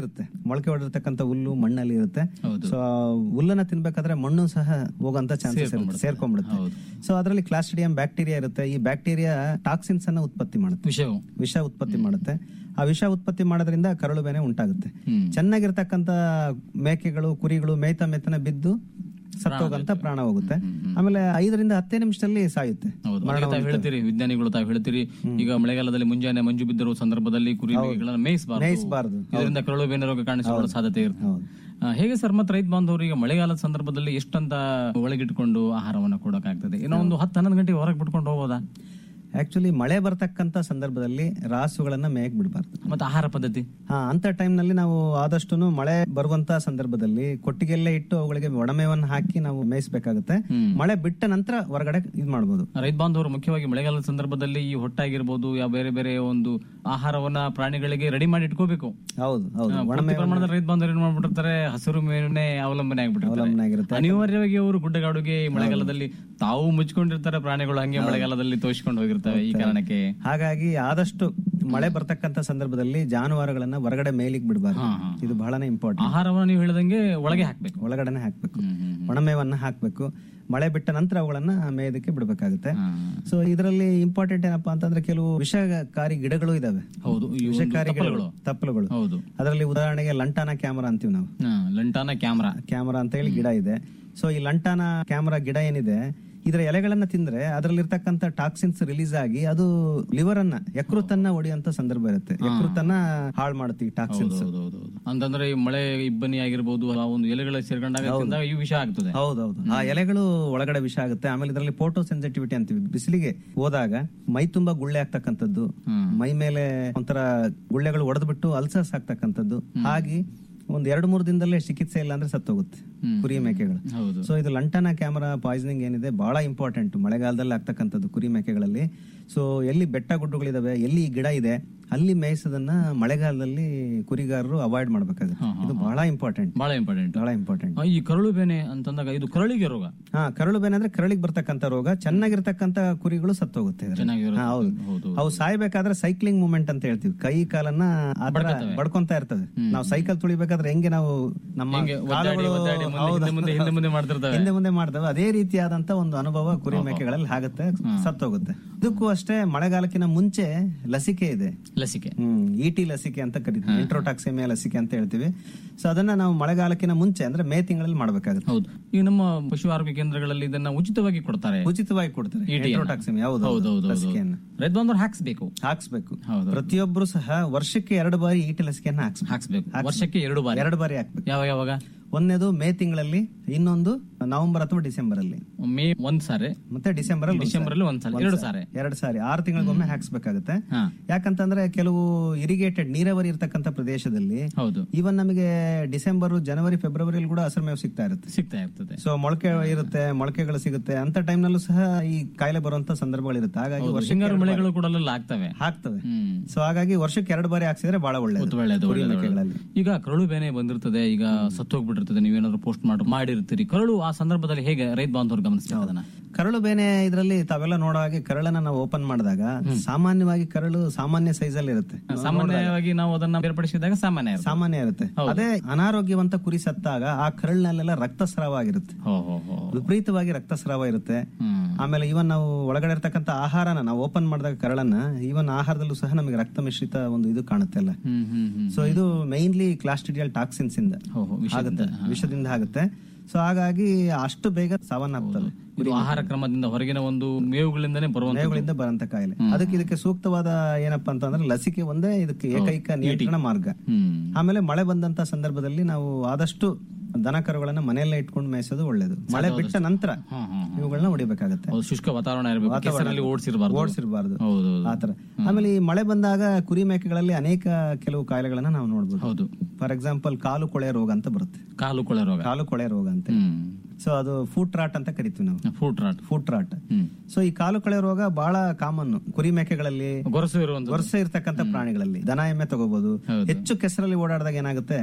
ಮೊಳಕೆ ಹೊಡಿರ್ತಕ್ಕಂಥ ಹುಲ್ಲು ಮಣ್ಣಲ್ಲಿ ಇರುತ್ತೆ ಹೌದು. ಸೊ ಹುಲ್ಲನ್ನ ತಿನ್ಬೇಕಾದ್ರೆ ಮಣ್ಣು ಸಹ ಹೋಗಂತ ಚಾನ್ಸಸ್ ಇರುತ್ತೆ ಸೇರ್ಕೊಂಡ್ಬಿಡುತ್ತೆ. ಸೇರ್ಕೊಂಡ್ಬಿಡುತ್ತೆ ಹೌದು. ಸೊ ಅದರಲ್ಲಿ ಕ್ಲಾಸ್ಟಿಡಿಯಂ ಬ್ಯಾಕ್ಟೀರಿಯಾ ಇರುತ್ತೆ ಈ ಬ್ಯಾಕ್ಟೀರಿಯಾ ಟಾಕ್ಸಿನ್ಸ್ ಅನ್ನ ಉತ್ಪತ್ತಿ ಮಾಡುತ್ತೆ ವಿಷಯವು ವಿಷ ಉತ್ಪತ್ತಿ ಮಾಡುತ್ತೆ ಆ ವಿಷ ಉತ್ಪತ್ತಿ ಮಾಡೋದ್ರಿಂದ ಕರಳು ಬೇನೆ ಉಂಟಾಗುತ್ತೆ ಹ್ಮ್. ಚೆನ್ನಾಗಿರ್ತಕ್ಕಂಥ ಮೇಕೆಗಳು ಕುರಿಗಳು ಮೇಯ್ತಾ ಮೇತನ ಬಿದ್ದು ಸತ್ತೋಗಂತ ಪ್ರಾಣ ಹೋಗುತ್ತೆ ಆಮೇಲೆ ಐದರಿಂದ ಹತ್ತೇ ನಿಮಿಷದಲ್ಲಿ ಸಾಯುತ್ತೆ ಹೌದು ಅದಕ್ಕೆ ತಾವು ಹೇಳ್ತೀರಿ ವಿಜ್ಞಾನಿಗಳು ತಾವು ಹೇಳ್ತೀರಿ ಈಗ ಮಳೆಗಾಲದಲ್ಲಿ ಮುಂಜಾನೆ ಮಂಜು ಬಿದ್ದಿರುವ ಸಂದರ್ಭದಲ್ಲಿ ಕುರಿ ಮೇಕೆಗಳನ್ನ ಮೇಯಿಸಬಾರದು ಮೇಯಿಸ್ಬಾರ್ದು. ಇದರಿಂದ ಕರಳು ಬೇನೆ ರೋಗ ಕಾಣಿಸಿಕೊಳ್ಳೋ ಸಾಧ್ಯತೆ ಇರುತ್ತೆ ಹೌದು ಆ, ಹೇಗೆ ಸರ್ ಮತ್ತೆ ರೈತ ಬಾಂಧವರು ಈಗ ಮಳೆಗಾಲದ ಸಂದರ್ಭದಲ್ಲಿ ಎಷ್ಟಂತ ಒಳಗಿಟ್ಕೊಂಡು ಆಹಾರವನ್ನ ಕೊಡೋಕಾಗ್ತದೆ ಇನ್ನೂ ಒಂದು ಹತ್ತು ಹನ್ನೊಂದು ಗಂಟೆ ಹೊರಗೆ ಬಿಟ್ಕೊಂಡು ಹೋಗೋದಾ ಆಕ್ಚುಲಿ ಮಳೆ ಬರ್ತಕ್ಕಂಥ ಸಂದರ್ಭದಲ್ಲಿ ರಾಸುಗಳನ್ನ ಮೇಯಕ್ ಬಿಡಬಾರ್ದು ಮತ್ತೆ ಆಹಾರ ಪದ್ಧತಿ ಹಾ ಅಂತ ಟೈಮ್ ನಲ್ಲಿ ನಾವು ಆದಷ್ಟು ಮಳೆ ಬರುವಂತ ಸಂದರ್ಭದಲ್ಲಿ ಕೊಟ್ಟಿಗೆಲ್ಲೇ ಇಟ್ಟು ಅವುಗಳಿಗೆ ಒಡಮೆವನ್ನು ಹಾಕಿ ನಾವು ಮೇಯಿಸಬೇಕಾಗುತ್ತೆ ಮಳೆ ಬಿಟ್ಟ ನಂತರ ಹೊರಗಡೆ ಇದ್ ಮಾಡ್ಬೋದು ರೈತ ಬಾಂಧವರು ಮುಖ್ಯವಾಗಿ ಮಳೆಗಾಲದ ಸಂದರ್ಭದಲ್ಲಿ ಈ ಹೊಟ್ಟಾಗಿರ್ಬೋದು ಯಾವ ಬೇರೆ ಬೇರೆ ಒಂದು ಆಹಾರವನ್ನ ಪ್ರಾಣಿಗಳಿಗೆ ರೆಡಿ ಮಾಡಿ ಇಟ್ಕೋಬೇಕು ಹೌದು ಹೌದು ಪೂರ್ತಿ ಪ್ರಮಾಣದಲ್ಲಿ ರೈತ ಬಾಂಧವರು ಏನ್ ಮಾಡ್ಬಿಟ್ಟಿರ್ತಾರೆ ಹಸಿರು ಮೇನೆ ಅವಲಂಬನೆ ಆಗ್ಬಿಟ್ಟಿರ್ತಾರೆ ಅವಲಂಬನೆ ಆಗಿರುತ್ತೆ ಅನಿವಾರ್ಯವಾಗಿ ಅವರು ಗುಡ್ಡಗಾಡುಗೆ ಈ ಮಳೆಗಾಲದಲ್ಲಿ ತಾವು ಮುಚ್ಕೊಂಡಿರ್ತಾರೆ ಪ್ರಾಣಿಗಳು ಹಂಗೆ ಮಳೆಗಾಲದಲ್ಲಿ ತೋರಿಸ್ಕೊಂಡು ಹೋಗಿರ್ತವೆ ಈ ಕಾರಣಕ್ಕೆ ಹಾಗಾಗಿ ಆದಷ್ಟು ಮಳೆ ಬರ್ತಕ್ಕಂಥ ಸಂದರ್ಭದಲ್ಲಿ ಜಾನುವಾರುಗಳನ್ನ ಹೊರಗಡೆ ಮೇಲಿಗೆ ಬಿಡಬಾರ್ದು ಇದು ಬಹಳನೇ ಇಂಪಾರ್ಟೆಂಟ್ ಆಹಾರವನ್ನ ನೀವು ಹೇಳಿದಂಗೆ ಒಳಗೆ ಹಾಕ್ಬೇಕು ಒಳಗಡೆನೆ ಹಾಕ್ಬೇಕು ಹ್ಮ್, ಹ್ಮ್, ಹ್ಮ್. ಒಣಮೇವನ್ನ ಹಾಕ್ಬೇಕು ಮಳೆ ಬಿಟ್ಟ ನಂತರ ಅವುಗಳನ್ನ ಮೇಯೋದಕ್ಕೆ ಬಿಡಬೇಕಾಗುತ್ತೆ ಹಾ. ಸೊ ಇದರಲ್ಲಿ ಇಂಪಾರ್ಟೆಂಟ್ ಏನಪ್ಪಾ ಅಂತಂದ್ರೆ ಕೆಲವು ವಿಷಕಾರಿ ಗಿಡಗಳು ಇದಾವೆ ಹೌದು ಈ ಒಂದು ವಿಷಕಾರಿ ಗಿಡಗಳು ತಪ್ಪಲುಗಳು. ತಪ್ಪಲುಗಳು ಹೌದು ಅದರಲ್ಲಿ ಉದಾಹರಣೆಗೆ ಲಂಟಾನ ಕ್ಯಾಮರಾ ಅಂತೀವಿ ನಾವು ಹಾ, ಲಂಟಾನ ಕ್ಯಾಮ್ರಾ ಕ್ಯಾಮರಾ ಅಂತ ಹೇಳಿ ಗಿಡ ಇದೆ ಸೊ ಈ ಲಂಟಾನ ಕ್ಯಾಮರಾ ಗಿಡ ಏನಿದೆ ಇದರ ಎಲೆಗಳನ್ನ ತಿಂದ್ರೆ ಅದರಲ್ಲಿರ್ತಕ್ಕಂಥ ಟಾಕ್ಸಿನ್ಸ್ ರಿಲೀಸ್ ಆಗಿ ಅದು ಲಿವರ್ ಅನ್ನ ಯಕೃತನ್ನ ಹೊಡೆಯುವಂತ ಸಂದರ್ಭ ಇರುತ್ತೆ ಯಕೃತನ್ನ ಹಾಳು ಮಾಡುತ್ತೆ ಈ ಟಾಕ್ಸಿನ್ಸ್ ಹೌದೌದು ಅಂತಂದ್ರೆ ಈ ಮಳೆ ಇಬ್ಬನಿ ಆಗಿರ್ಬೋದು ಆ ಒಂದು ಎಲೆಗಳ ಸೇರ್ಕೊಂಡಾಗ ತಿಂದಾಗ ಈ ವಿಷ ಆಗ್ತದೆ ಹೌದೌದು ಆ ಎಲೆಗಳು ಒಳಗಡೆ ವಿಷ ಆಗುತ್ತೆ ಆಮೇಲೆ ಇದರಲ್ಲಿ ಫೋಟೋ ಸೆನ್ಸಿಟಿವಿಟಿ ಅಂತೀವಿ ಬಿಸಿಲಿಗೆ ಹೋದಾಗ ಮೈ ತುಂಬಾ ಗುಳ್ಳೆ ಆಗ್ತಕ್ಕಂಥದ್ದು ಮೈ ಮೇಲೆ ಒಂಥರ ಗುಳ್ಳೆಗಳು ಒಡೆದ್ಬಿಟ್ಟು ಅಲ್ಸರ್ಸ್ ಆಗ್ತಕ್ಕಂಥದ್ದು ಹಾಗೆ ಒಂದ್ ಎರಡು ಮೂರು ದಿನದಲ್ಲೇ ಚಿಕಿತ್ಸೆ ಇಲ್ಲ ಅಂದ್ರೆ ಸತ್ತೋಗುತ್ತೆ ಕುರಿ ಮೇಕೆಗಳು ಹೌದು ಸೊ ಇದು ಲಂಟನ ಕ್ಯಾಮರಾ ಪಾಯ್ಸನಿಂಗ್ ಏನಿದೆ ಬಹಳ ಇಂಪಾರ್ಟೆಂಟ್ ಮಳೆಗಾಲದಲ್ಲಿ ಆಗ್ತಕ್ಕಂಥದ್ದು ಕುರಿ ಮೇಕೆಗಳಲ್ಲಿ ಸೊ ಎಲ್ಲಿ ಬೆಟ್ಟ ಗುಡ್ಡಗಳಿದಾವೆ ಎಲ್ಲಿ ಈ ಗಿಡ ಇದೆ ಅಲ್ಲಿ ಮೇಯಿಸೋದನ್ನ ಮಳೆಗಾಲದಲ್ಲಿ ಕುರಿಗಾರರು ಅವಾಯ್ಡ್ ಮಾಡ್ಬೇಕಾಗುತ್ತೆ ಇದು ಬಹಳ ಇಂಪಾರ್ಟೆಂಟ್ ಬಹಳ ಇಂಪಾರ್ಟೆಂಟ್ ಬಹಳ ಇಂಪಾರ್ಟೆಂಟ್ ಈ ಕರಳು ಬೇನೆ ಅಂತಂದಾಗ ಇದು ಕರಳಿಗೆ ರೋಗ ಹಾ ಕರಳು ಬೇನೆ ಅಂದ್ರೆ ಕರಳಿಗೆ ಬರ್ತಕ್ಕಂಥ ರೋಗ ಚೆನ್ನಾಗಿರ್ತಕ್ಕಂಥ ಕುರಿಗಳು ಸತ್ತೋಗುತ್ತೆ ಇದ್ರಲ್ಲಿ. ಚೆನ್ನಾಗಿರೋದು. ಹಾ, ಹೌದು ಹೌದು. ಅವು ಸಾಯ್ಬೇಕಾದ್ರೆ ಸೈಕ್ಲಿಂಗ್ ಮೂವ್ಮೆಂಟ್ ಅಂತ ಹೇಳ್ತೀವಿ ಕೈ ಕಾಲನ್ನ ಆತರ ಬಡ್ಕೊಂತ ಇರ್ತವೆ ನಾವು ಸೈಕಲ್ ತುಳಿಬೇಕಾದ್ರೆ ಹೆಂಗೆ ನಾವು ನಮ್ಮ ಹಿಂಗೆ ಒದ್ದಾಡಿ, ಕಾಲುಗಳು ಒದ್ದಾಡಿ ಮುಂದೆ, ಹೌದು. ಹಿಂದೆ ಮುಂದೆ, ಹಿಂದೆ ಮುಂದೆ ಮಾಡ್ತಿರ್ತವೆ. ಹಿಂದೆ ಮುಂದೆ ಮಾಡ್ತವೆ ಅದೇ ರೀತಿಯಾದಂತ ಒಂದು ಅನುಭವ ಕುರಿ ಮೇಕೆಗಳಲ್ಲಿ ಆಗುತ್ತೆ ಸತ್ತೋಗುತ್ತೆ ಇದಕ್ಕೂ ಅಷ್ಟೇ ಮಳೆಗಾಲಕ್ಕಿಂತ ಮುಂಚೆ ಲಸಿಕೆ ಇದೆ ಲಸಿಕೆ ಹ್ಮ್ ಇಟಿ ಲಸಿಕೆ ಅಂತ ಕರಿತೀವಿ ಇಂಟ್ರೋಟಾಕ್ಸಿಮಿಯಾ ಲಸಿಕೆ ಅಂತ ಹೇಳ್ತೀವಿ ಸೊ ಅದನ್ನ ನಾವು ಮಳೆಗಾಲಕ್ಕಿಂತ ಮುಂಚೆ ಅಂದ್ರೆ ಮೇ ತಿಂಗಳಲ್ಲಿ ಮಾಡ್ಬೇಕಾಗುತ್ತೆ ಹೌದು ಈಗ ನಮ್ಮ ಪಶು ಆರೋಗ್ಯ ಕೇಂದ್ರಗಳಲ್ಲಿ ಇದನ್ನ ಉಚಿತವಾಗಿ ಕೊಡ್ತಾರೆ ಉಚಿತವಾಗಿ ಕೊಡ್ತಾರೆ ET ಯನ್ನ. ಇಂಟ್ರೋಟಾಕ್ಸಿಮಿಯಾ ಹೌದು ಹೌದು ಹೌದು ಹೌದು ಲಸಿಕೆಯನ್ನ ರೈತ ಬಾಂಧವರು ಹಾಕ್ಸ್ಬೇಕು ಹಾಕ್ಸ್ಬೇಕು ಹೌದು. ಪ್ರತಿಯೊಬ್ಬರು ಸಹ ವರ್ಷಕ್ಕೆ ಎರಡು ಬಾರಿ ಇಟಿ ಲಸಿಕೆಯನ್ನ ಹಾಕ್ಸ್ಬೇಕು ಹಾಕ್ಸ್ಬೇಕು ವರ್ಷಕ್ಕೆ ಎರಡು ಬಾರಿ ಎರಡು ಬಾರಿ ಹಾಕ್ಬೇಕು ಯಾವಾಗ ಯಾವಾಗ ಒಂದನೇದು ಮೇ ತಿಂಗಳಲ್ಲಿ ಇನ್ನೊಂದು ನವೆಂಬರ್ ಅಥವಾ ಡಿಸೆಂಬರ್ ಅಲ್ಲಿ ಮೇ ಒಂದ್ ಸಾರಿ ಮತ್ತೆ ಡಿಸೆಂಬರ್ ಅಲ್ಲಿ ಡಿಸೆಂಬರ್ ಅಲ್ಲಿ ಒಂದ್ ಸಾರಿ ಎರಡು ಸಾರಿ ಎರಡು ಸಾರಿ ಆರು ತಿಂಗಳಿಗೊಮ್ಮೆ ಹಾಕ್ಸ್ಬೇಕಾಗುತ್ತೆ ಹಾ ಯಾಕಂತಂದ್ರೆ ಕೆಲವು ಇರಿಗೇಟೆಡ್ ನೀರಾವರಿ ಇರ್ತಕ್ಕಂಥ ಪ್ರದೇಶದಲ್ಲಿ ಹೌದು ಈವನ್ ನಮಗೆ ಡಿಸೆಂಬರ್ ಜನವರಿ ಫೆಬ್ರವರಿಯಲ್ಲಿ ಕೂಡ ಹಸಿರು ಮೇವು ಸಿಗ್ತಾ ಇರುತ್ತೆ ಸಿಗ್ತಾ ಇರ್ತದೆ ಸೊ ಮೊಳಕೆ ಇರುತ್ತೆ ಮೊಳಕೆಗಳು ಸಿಗುತ್ತೆ ಅಂತ ಟೈಮ್ ನಲ್ಲೂ ಸಹ ಈ ಕಾಯಿಲೆ ಬರುವಂತ ಸಂದರ್ಭಗಳಿರುತ್ತೆ ಹಾಗಾಗಿ ಹೌದು, ವರ್ಷಕ್ಕೆ ಹಿಂಗಾರು ಮಳೆಗಳು ಕೂಡ ಅಲ್ಲೆಲ್ಲ ಆಗ್ತವೆ ಹಾಕ್ತವೆ ಹ್ಮ್ ಸೊ ಹಾಗಾಗಿ ವರ್ಷಕ್ಕೆ ಎರಡು ಬಾರಿ ಹಾಕ್ಸಿದ್ರೆ ಬಹಳ ಒಳ್ಳೇದು ಒಳ್ಳೆಯದು ಕುರಿ ಒಳ್ಳೆಯದು, ಮೇಕೆಗಳಲ್ಲಿ ಒಳ್ಳೆಯದು. ಈಗ ಕರಳು ಬೇನೆ ಬಂದಿರ್ತದೆ ಈಗ ಸತ್ತೋಗ್ಬಿಟ್ಟಿರ್ತದೆ ನೀವೇನಾದ್ರು ಪೋಸ್ಟ್ ಮಾಡಿ ಮಾಡಿರ್ತೀರಿ ಕರಳು ಆ ಸಂದರ್ಭದಲ್ಲಿ ಹೇಗೆ ರೈತ ಬಾಂಧವರು ಗಮನಿಸ್ಬೇಕು ಅದನ್ನ ಕರಳು ಬೇನೆ ಇದರಲ್ಲಿ ತಾವೆಲ್ಲ ನೋಡೋ ಹಾಗೆ ಕರಳನ್ನ ನಾವು ಓಪನ್ ಮಾಡಿದಾಗ ಸಾಮಾನ್ಯವಾಗಿ ಕರಳು ಸಾಮಾನ್ಯ ಸೈಜ್ ಅಲ್ಲಿ ಇರುತ್ತೆ ಸಾಮಾನ್ಯವಾಗಿ ನಾವು ಅದನ್ನ ಬೇರ್ಪಡಿಸಿದಾಗ ಸಾಮಾನ್ಯ ಇರ್ತದೆ. ಸಾಮಾನ್ಯ ಇರುತ್ತೆ ಅದೇ ಅನಾರೋಗ್ಯವಂತ ಕುರಿ ಸತ್ತಾಗ ಆ ಕರಳಿನಲ್ಲೆಲ್ಲ ರಕ್ತಸ್ರಾವ ಆಗಿರುತ್ತೆ ಹೋ ಹೋ ಹೋ ವಿಪರೀತವಾಗಿ ರಕ್ತಸ್ರಾವ ಇರುತ್ತೆ ಹ್ಮ್ ಆಮೇಲೆ ಇವನ್ ನಾವು ಒಳಗಡೆ ಇರ್ತಕ್ಕಂಥ ಆಹಾರನ ನಾವು ಓಪನ್ ಮಾಡಿದಾಗ ಕರಳನ್ನ ಇವನ್ ಆಹಾರದಲ್ಲೂ ಸಹ ನಮಗೆ ರಕ್ತ ಮಿಶ್ರಿತ ಒಂದು ಇದು ಕಾಣುತ್ತೆ ಅಲ್ಲ ಹ್ಮ್ ಹ್ಮ್ ಹ್ಮ್ ಸೊ ಇದು ಮೈನ್ಲಿ ಕ್ಲಾಸ್ಟಿಡಿಯಲ್ ಟಾಕ್ಸಿನ್ಸ್ ಇಂದ ಹೋ ಹೋ ವಿಷಯದಿಂದ ಆಗುತ್ತೆ ವಿಷದಿಂದ ಆಗುತ್ತೆ ಸೊ ಹಾಗಾಗಿ ಅಷ್ಟು ಬೇಗ ಸಾವನ್ನಪ್ತವೆ ಇದು ಆಹಾರ ಕ್ರಮದಿಂದ ಹೊರಗಿನ ಒಂದು ಮೇವುಗಳಿಂದನೇ ಬರುವಂತ ಮೇವುಗಳಿಂದ ಬರಂತ ಕಾಯಿಲೆ ಅದಕ್ಕೆ ಇದಕ್ಕೆ ಸೂಕ್ತವಾದ ಏನಪ್ಪಾ ಅಂತಂದ್ರೆ ಲಸಿಕೆ ಒಂದೇ ಇದಕ್ಕೆ ಏಕೈಕ ನಿಯಂತ್ರಣ ಮಾರ್ಗ ಹ್ಮ್ ಆಮೇಲೆ ಮಳೆ ಬಂದಂತ ಸಂದರ್ಭದಲ್ಲಿ ನಾವು ಆದಷ್ಟು ದನ ಕರುಗಳನ್ನ ಮನೆಯಲ್ಲೇ ಇಟ್ಕೊಂಡು ಮೇಯಿಸೋದು ಒಳ್ಳೇದು ಮಳೆ ಬಿಟ್ಟ ನಂತರ ಹ್ಮ್ ಹ್ಮ್ ಇವುಗಳನ್ನ ಹೊಡಿಬೇಕಾಗತ್ತೆ ಹೌದು, ಶುಷ್ಕ ವಾತಾವರಣ ಇರಬೇಕು ಕೆಸರಲ್ಲಿ ಓಡಿಸಿರಬಾರ್ದು ಓಡಿಸಿರ್ಬಾರ್ದು ಹೌದು ಹೌದು. ಆತರ ಆಮೇಲೆ ಈ ಮಳೆ ಬಂದಾಗ ಕುರಿ ಮೇಕೆಗಳಲ್ಲಿ ಅನೇಕ ಕೆಲವು ಕಾಯಿಲೆಗಳನ್ನ ನಾವು ನೋಡ್ಬೋದು ಹೌದು ಫಾರ್ ಎಕ್ಸಾಂಪಲ್ ಕಾಲು ಕೊಳೆ ರೋಗ ಅಂತ ಬರುತ್ತೆ ಕಾಲು ಕೊಳೆ ರೋಗ ಕಾಲು ಕೊಳೆ ರೋಗ ಅಂತ ಹ್ಮ್ ಸೊ ಅದು ಫುಟ್ ರಾಟ್ ಅಂತ ಕರಿತೀವಿ ನಾವು foot rot foot rot hmm so ಈ ಕಾಲು ಕೊಳೆ ರೋಗ ಬಹಳ ಕಾಮನ್ ಕುರಿ ಮೇಕೆಗಳಲ್ಲಿ ಗೊರಸು ಇರುವಂತ ವರ್ಷ ಇರ್ತಕ್ಕಂಥ ಪ್ರಾಣಿಗಳಲ್ಲಿ ದನ ಎಮ್ಮೆ ತಗೋಬಹುದು ಹೆಚ್ಚು ಕೆಸರಲ್ಲಿ ಓಡಾಡಿದಾಗ ಏನಾಗುತ್ತೆ